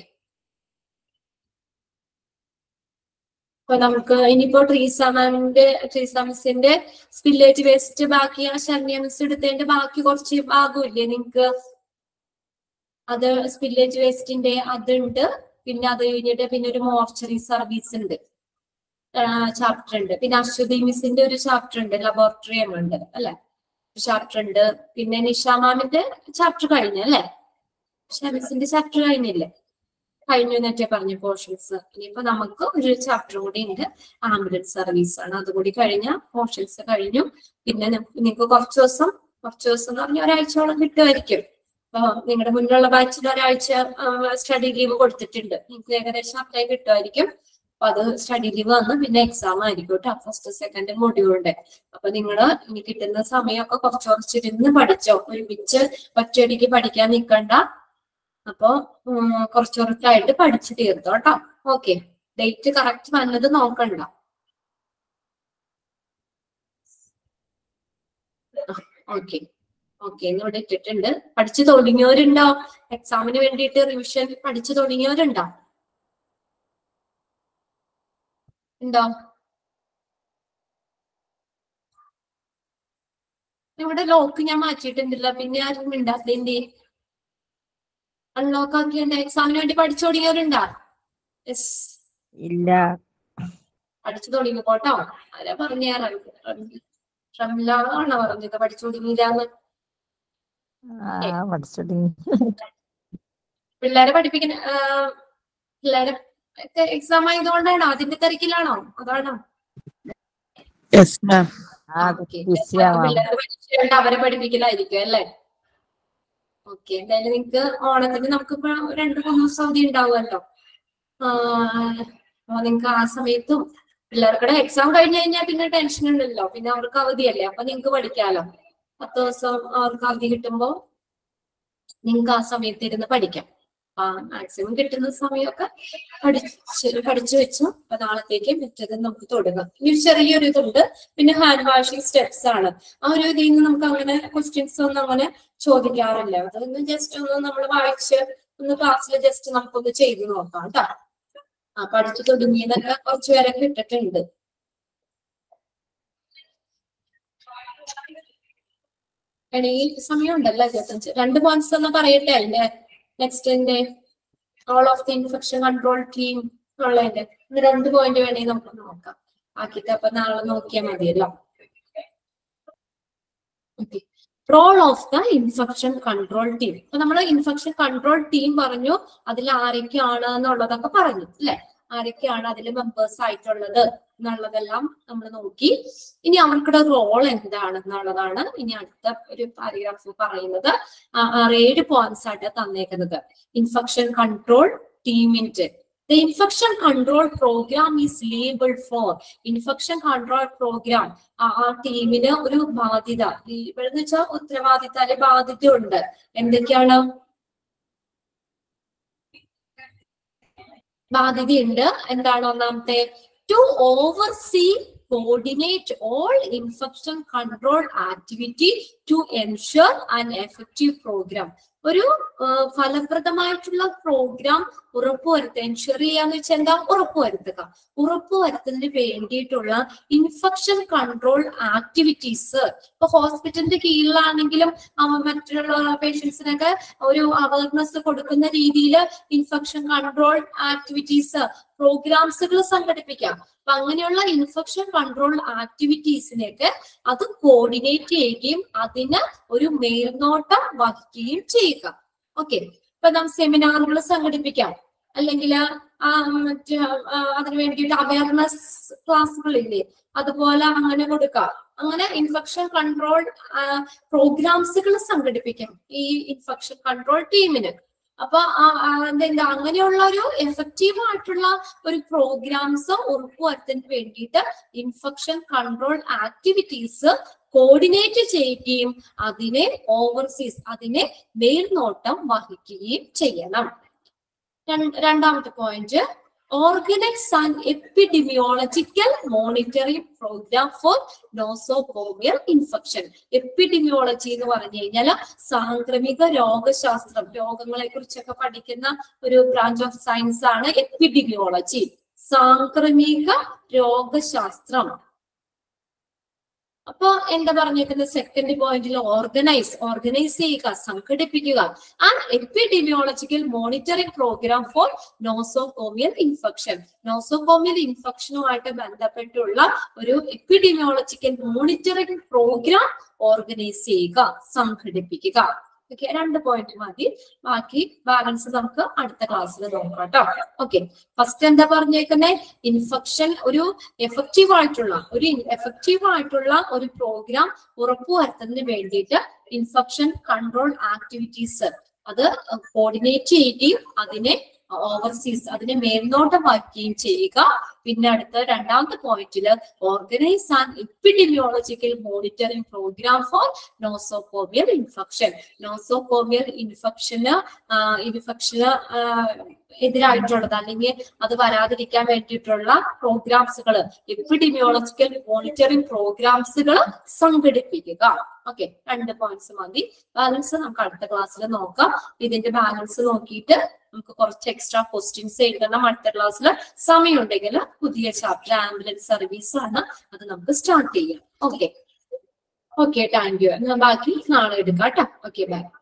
അപ്പൊ നമുക്ക് ഇനിയിപ്പോ ട്രീസ മാമിന്റെ ട്രീസ മിസ്സിന്റെ സ്പില്ലേജ് വേസ്റ്റ് ബാക്കി ആ ശരണ്യ മിസ് എടുത്തതിന്റെ ബാക്കി കുറച്ച് ഭാഗമില്ലേ നിങ്ങക്ക് അത് സ്പില്ലേജ് വേസ്റ്റിന്റെ അതുണ്ട് പിന്നെ അത് കഴിഞ്ഞിട്ട് പിന്നെ ഒരു മോർച്ചറി സർവീസ് ഉണ്ട് ചാപ്റ്റർ ഉണ്ട് പിന്നെ അശ്വതി മിസ്സിന്റെ ഒരു ചാപ്റ്റർ ഉണ്ട് ലബോറട്ടറി ഉണ്ട് അല്ലെ ചാപ്റ്റർ ഉണ്ട് പിന്നെ നിഷ മാമിന്റെ ചാപ്റ്റർ കഴിഞ്ഞു അല്ലെ ഷമിസിന്റെ ചാപ്റ്റർ കഴിഞ്ഞില്ലേ കഴിഞ്ഞു എന്നൊക്കെ പറഞ്ഞ പോർഷൻസ് ഇനിയിപ്പോ നമുക്ക് ഒരു ചാപ്റ്റർ കൂടി ഉണ്ട് ആംബുലൻസ് സർവീസ് ആണ് അതുകൂടി കഴിഞ്ഞ പോർഷൻസ് കഴിഞ്ഞു പിന്നെ നിങ്ങൾക്ക് കുറച്ച് ദിവസം കുറച്ച് ദിവസം എന്ന് പറഞ്ഞാൽ ഒരാഴ്ചയോളം കിട്ടുമായിരിക്കും അപ്പൊ നിങ്ങളുടെ മുന്നിലുള്ള ബാച്ചിൽ ഒരാഴ്ച സ്റ്റഡി ലീവ് കൊടുത്തിട്ടുണ്ട് നിങ്ങൾക്ക് ഏകദേശം അത്രയും കിട്ടുമായിരിക്കും അപ്പൊ അത് സ്റ്റഡി ലീവ് വന്ന് പിന്നെ എക്സാം ആയിരിക്കും കേട്ടോ ഫസ്റ്റ് സെക്കൻഡ് മൊഡ്യൂളുടെ അപ്പൊ നിങ്ങള് ഇനി കിട്ടുന്ന സമയമൊക്കെ കുറച്ച് കുറച്ചിരുന്ന് പഠിച്ചോ ഒരുമിച്ച് ഒറ്റയടിക്ക് പഠിക്കാൻ നിൽക്കണ്ട അപ്പൊ ഉം, കുറച്ച് കുറച്ചായിട്ട് പഠിച്ചു തീർത്തോ കേട്ടോ ഓക്കെ ഡേറ്റ് കറക്റ്റ് വന്നത് നോക്കണ്ട ഓക്കെ ഓക്കെ ഇവിടെ ഇട്ടിട്ടുണ്ട് പഠിച്ചു തുടങ്ങിയവരുണ്ടോ എക്സാമിന് വേണ്ടിയിട്ട് റിവിഷൻ പഠിച്ചു തുടങ്ങിയവരുണ്ടോ ഉണ്ടോ ഇവിടെ ലോക്ക് ഞാൻ മാറ്റിയിട്ടുണ്ടല്ലോ പിന്നെ ആരും മിണ്ടാത്തതിന്റെ അൺലോക്ക് ആക്കിയുണ്ട് എക്സാമിന് വേണ്ടി പഠിച്ചു തുടങ്ങിയവരുണ്ടോ യെസ് ഇല്ല പഠിച്ചു തുടങ്ങി പോട്ടോ ആരാ പറഞ്ഞ റംല ആണോ പറഞ്ഞത് പഠിച്ചു തുടങ്ങിയില്ലാന്ന് ആ പഠിച്ചോടി പിള്ളേരെ പഠിപ്പിക്കുന്ന ആ, പിള്ളേരെ എക്സാം ആയതുകൊണ്ടാണോ അതിന്റെ തിരക്കിലാണോ അതാണോ യെസ് മാം ആ Okay. ബിസിയാവാം പിള്ളേരെ പഠിപ്പിച്ചുകൊണ്ട് അവരെ പഠിപ്പിക്കലായിരിക്കും അല്ലേ ഓക്കെ എന്തായാലും നിങ്ങക്ക് ഓണത്തിന് നമുക്കിപ്പോ രണ്ടു മൂന്ന് ദിവസം അവധി ഉണ്ടാവുമല്ലോ ആഹ് അപ്പൊ നിങ്ങക്ക് ആ സമയത്തും പിള്ളേർക്കുടെ എക്സാം കഴിഞ്ഞു കഴിഞ്ഞാൽ പിന്നെ ടെൻഷൻ ഉണ്ടല്ലോ പിന്നെ അവർക്ക് അവധിയല്ലേ അപ്പൊ നിങ്ങക്ക് പഠിക്കാലോ പത്ത് ദിവസം അവർക്ക് അവധി കിട്ടുമ്പോ നിങ്ങക്ക് ആ സമയത്ത് ഇരുന്ന് പഠിക്കാം ആ മാക്സിമം കിട്ടുന്ന സമയമൊക്കെ പഠിച്ച് പഠിച്ചു വെച്ചു അപ്പൊ നാളത്തേക്ക് മറ്റത് നമുക്ക് തുടങ്ങാം ഇനി ഒരു ചെറിയൊരു ഇതുണ്ട് പിന്നെ ഹാൻഡ് വാഷിംഗ് സ്റ്റെപ്സ് ആണ് ആ ഒരു ഇതിൽ നിന്ന് നമുക്ക് അങ്ങനെ ക്വസ്റ്റ്യൻസ് ഒന്നും അങ്ങനെ ചോദിക്കാറില്ല അതൊന്ന് ജസ്റ്റ് ഒന്ന് നമ്മൾ വായിച്ച് ഒന്ന് ക്ലാസ്സിൽ ജസ്റ്റ് നമുക്കൊന്ന് ചെയ്ത് നോക്കാം കേട്ടോ ആ പഠിച്ചു തുടങ്ങിയതൊക്കെ കുറച്ച് പേരൊക്കെ ഇട്ടിട്ടുണ്ട് ഇടയിൽ സമയം ഉണ്ടല്ലോ ഇരുപത്തഞ്ച് രണ്ട് പോയിന്റ്സ് ഒന്ന് പറയട്ടെ അതിന്റെ നെക്സ്റ്റിന്റെ all of the infection control team ഉള്ളതിന്റെ ഇത് രണ്ട് പോയിന്റ് വേണമെങ്കിൽ നമുക്ക് നോക്കാം ആക്കിയിട്ട് അപ്പൊ നാളെ നോക്കിയാൽ മതിയല്ലോ okay role of the infection control team അപ്പൊ നമ്മൾ ഇൻഫെക്ഷൻ കൺട്രോൾ ടീം പറഞ്ഞു അതിൽ ആരൊക്കെയാണ് എന്നുള്ളതൊക്കെ പറഞ്ഞു അല്ലെ ആരൊക്കെയാണ് അതിൽ മെമ്പേഴ്സ് ആയിട്ടുള്ളത് എന്നുള്ളതെല്ലാം നമ്മൾ നോക്കി ഇനി അവർക്കുടെ റോൾ എന്താണെന്നുള്ളതാണ് ഇനി അടുത്ത ഒരു പാരഗ്രാഫ് പറയുന്നത് ആ, ആറ് ഏഴ് പോയിന്റ്സ് ആയിട്ട് തന്നേക്കുന്നത് ഇൻഫെക്ഷൻ കൺട്രോൾ ടീമിന്റെ The infection control program is labeled for infection control program ആ ആ ടീമിന് ഒരു ബാധ്യത ഈ ഇവിടെ എന്ന് വെച്ചാൽ ഉത്തരവാദിത്ത അല്ലെ ബാധ്യത ഉണ്ട് എന്തൊക്കെയാണ് ബാധ്യതയുണ്ട് എന്താണ് ഒന്നാമത്തെ to oversee coordinate all infection control activity to ensure and effective programme ഒരു ആ, ഫലപ്രദമായിട്ടുള്ള പ്രോഗ്രാം ഉറപ്പുവരുത്തുക എൻഷുർ ചെയ്യാന്ന് വെച്ചാൽ എന്താ ഉറപ്പുവരുത്തുക ഉറപ്പുവരുത്തുന്നതിന് വേണ്ടിയിട്ടുള്ള ഇൻഫെക്ഷൻ കൺട്രോൾ ആക്ടിവിറ്റീസ് ഇപ്പൊ ഹോസ്പിറ്റലിന്റെ കീഴിലാണെങ്കിലും അവ മറ്റുള്ള പേഷ്യൻസിനൊക്കെ ഒരു അവയർനെസ് കൊടുക്കുന്ന രീതിയിൽ ഇൻഫെക്ഷൻ കൺട്രോൾ ആക്ടിവിറ്റീസ് പ്രോഗ്രാംസുകൾ സംഘടിപ്പിക്കാം അപ്പൊ അങ്ങനെയുള്ള ഇൻഫെക്ഷൻ കൺട്രോൾ ആക്ടിവിറ്റീസിനെയൊക്കെ അത് കോർഡിനേറ്റ് ചെയ്യുകയും അതിന് ഒരു മേൽനോട്ടം വഹിക്കുകയും ചെയ്യുക ഓക്കെ ഇപ്പൊ നാം സെമിനാറുകൾ സംഘടിപ്പിക്കാം അല്ലെങ്കിൽ മറ്റ് ആ, അതിനു വേണ്ടിയിട്ട് അവയർനെസ് ക്ലാസ്സുകളില്ലേ അതുപോലെ അങ്ങനെ കൊടുക്കാം അങ്ങനെ ഇൻഫെക്ഷൻ കൺട്രോൾ പ്രോഗ്രാംസുകൾ സംഘടിപ്പിക്കാം ഈ ഇൻഫെക്ഷൻ കൺട്രോൾ ടീമിന് അപ്പൊ ആ- ആ എന്താ അങ്ങനെയുള്ള ഒരു എഫക്റ്റീവ് ആയിട്ടുള്ള ഒരു പ്രോഗ്രാംസ് ഉറപ്പുവരുത്താൻ വേണ്ടിയിട്ട് ഇൻഫെക്ഷൻ കൺട്രോൾ ആക്ടിവിറ്റീസ് കോർഡിനേറ്റ് ചെയ്യുകയും അതിനെ ഓവർസീസ് അതിനെ മേൽനോട്ടം വഹിക്കുകയും ചെയ്യണം രണ്ട്- രണ്ടാമത്തെ point organise and epidemiological monitoring programme for nosocomial infection epidemiology എന്ന് പറഞ്ഞു കഴിഞ്ഞാൽ സാംക്രമിക രോഗശാസ്ത്രം രോഗങ്ങളെ കുറിച്ചൊക്കെ പഠിക്കുന്ന ഒരു ബ്രാഞ്ച് ഓഫ് സയൻസ് ആണ് എപ്പിഡിമിയോളജി സാംക്രമിക രോഗശാസ്ത്രം അപ്പൊ എന്താ പറഞ്ഞേക്കുന്നത് സെക്കൻഡ് പോയിന്റിൽ ഓർഗനൈസ് ഓർഗനൈസ് ചെയ്യുക സംഘടിപ്പിക്കുക and epidemiological monitoring programme for nosocomial infection nosocomial ഇൻഫെക്ഷനുമായിട്ട് ബന്ധപ്പെട്ടുള്ള ഒരു എപ്പിഡെമിയോളജിക്കൽ മോണിറ്ററിംഗ് പ്രോഗ്രാം ഓർഗനൈസ് ചെയ്യുക സംഘടിപ്പിക്കുക ഓക്കെ രണ്ട് പോയിന്റ് മതി ബാക്കി ബാലൻസ് നമുക്ക് അടുത്ത ക്ലാസ്സിൽ നോക്കാം കേട്ടോ ഓക്കെ ഫസ്റ്റ് എന്താ പറഞ്ഞേക്കുന്നത് ഇൻഫെക്ഷൻ ഒരു എഫക്റ്റീവ് ആയിട്ടുള്ള ഒരു എഫക്റ്റീവ് ആയിട്ടുള്ള ഒരു പ്രോഗ്രാം ഉറപ്പുവരുത്തുന്നതിന് വേണ്ടിയിട്ട് ഇൻഫെക്ഷൻ കൺട്രോൾ ആക്ടിവിറ്റീസ് അത് കോർഡിനേറ്റ് ചെയ്യുകയും അതിനെ ഓവർസീസ് അതിനെ മേൽനോട്ടം വഹിക്കുകയും ചെയ്യുക പിന്നെ അടുത്ത രണ്ടാമത്തെ പോയിന്റില് organise and epidemiological monitoring programme for nosocomial infection nosocomial ഇൻഫെക്ഷന് ഇൻഫെക്ഷന് എതിരായിട്ടുള്ളത് അല്ലെങ്കിൽ അത് വരാതിരിക്കാൻ വേണ്ടിയിട്ടുള്ള പ്രോഗ്രാംസുകൾ എപ്പിഡിമിയോളജിക്കൽ മോണിറ്ററിംഗ് പ്രോഗ്രാംസുകൾ സംഘടിപ്പിക്കുക ഓക്കെ രണ്ട് പോയിന്റ്സ് മതി ബാലൻസ് നമുക്ക് അടുത്ത ക്ലാസ്സിൽ നോക്കാം ഇതിന്റെ ബാലൻസ് നോക്കിയിട്ട് നമുക്ക് കുറച്ച് എക്സ്ട്രാ ക്വസ്റ്റ്യൻസ് എഴുതണം അടുത്ത ക്ലാസ്സിൽ സമയമുണ്ടെങ്കിൽ പുതിയ ചാപ്റ്റർ ആംബുലൻസ് സർവീസ് ആണ് അത് നമുക്ക് സ്റ്റാർട്ട് ചെയ്യാം ഓക്കെ ഓക്കെ താങ്ക് യു ബാക്കി നാളെ എടുക്കാം കേട്ടോ ഓക്കെ ബൈ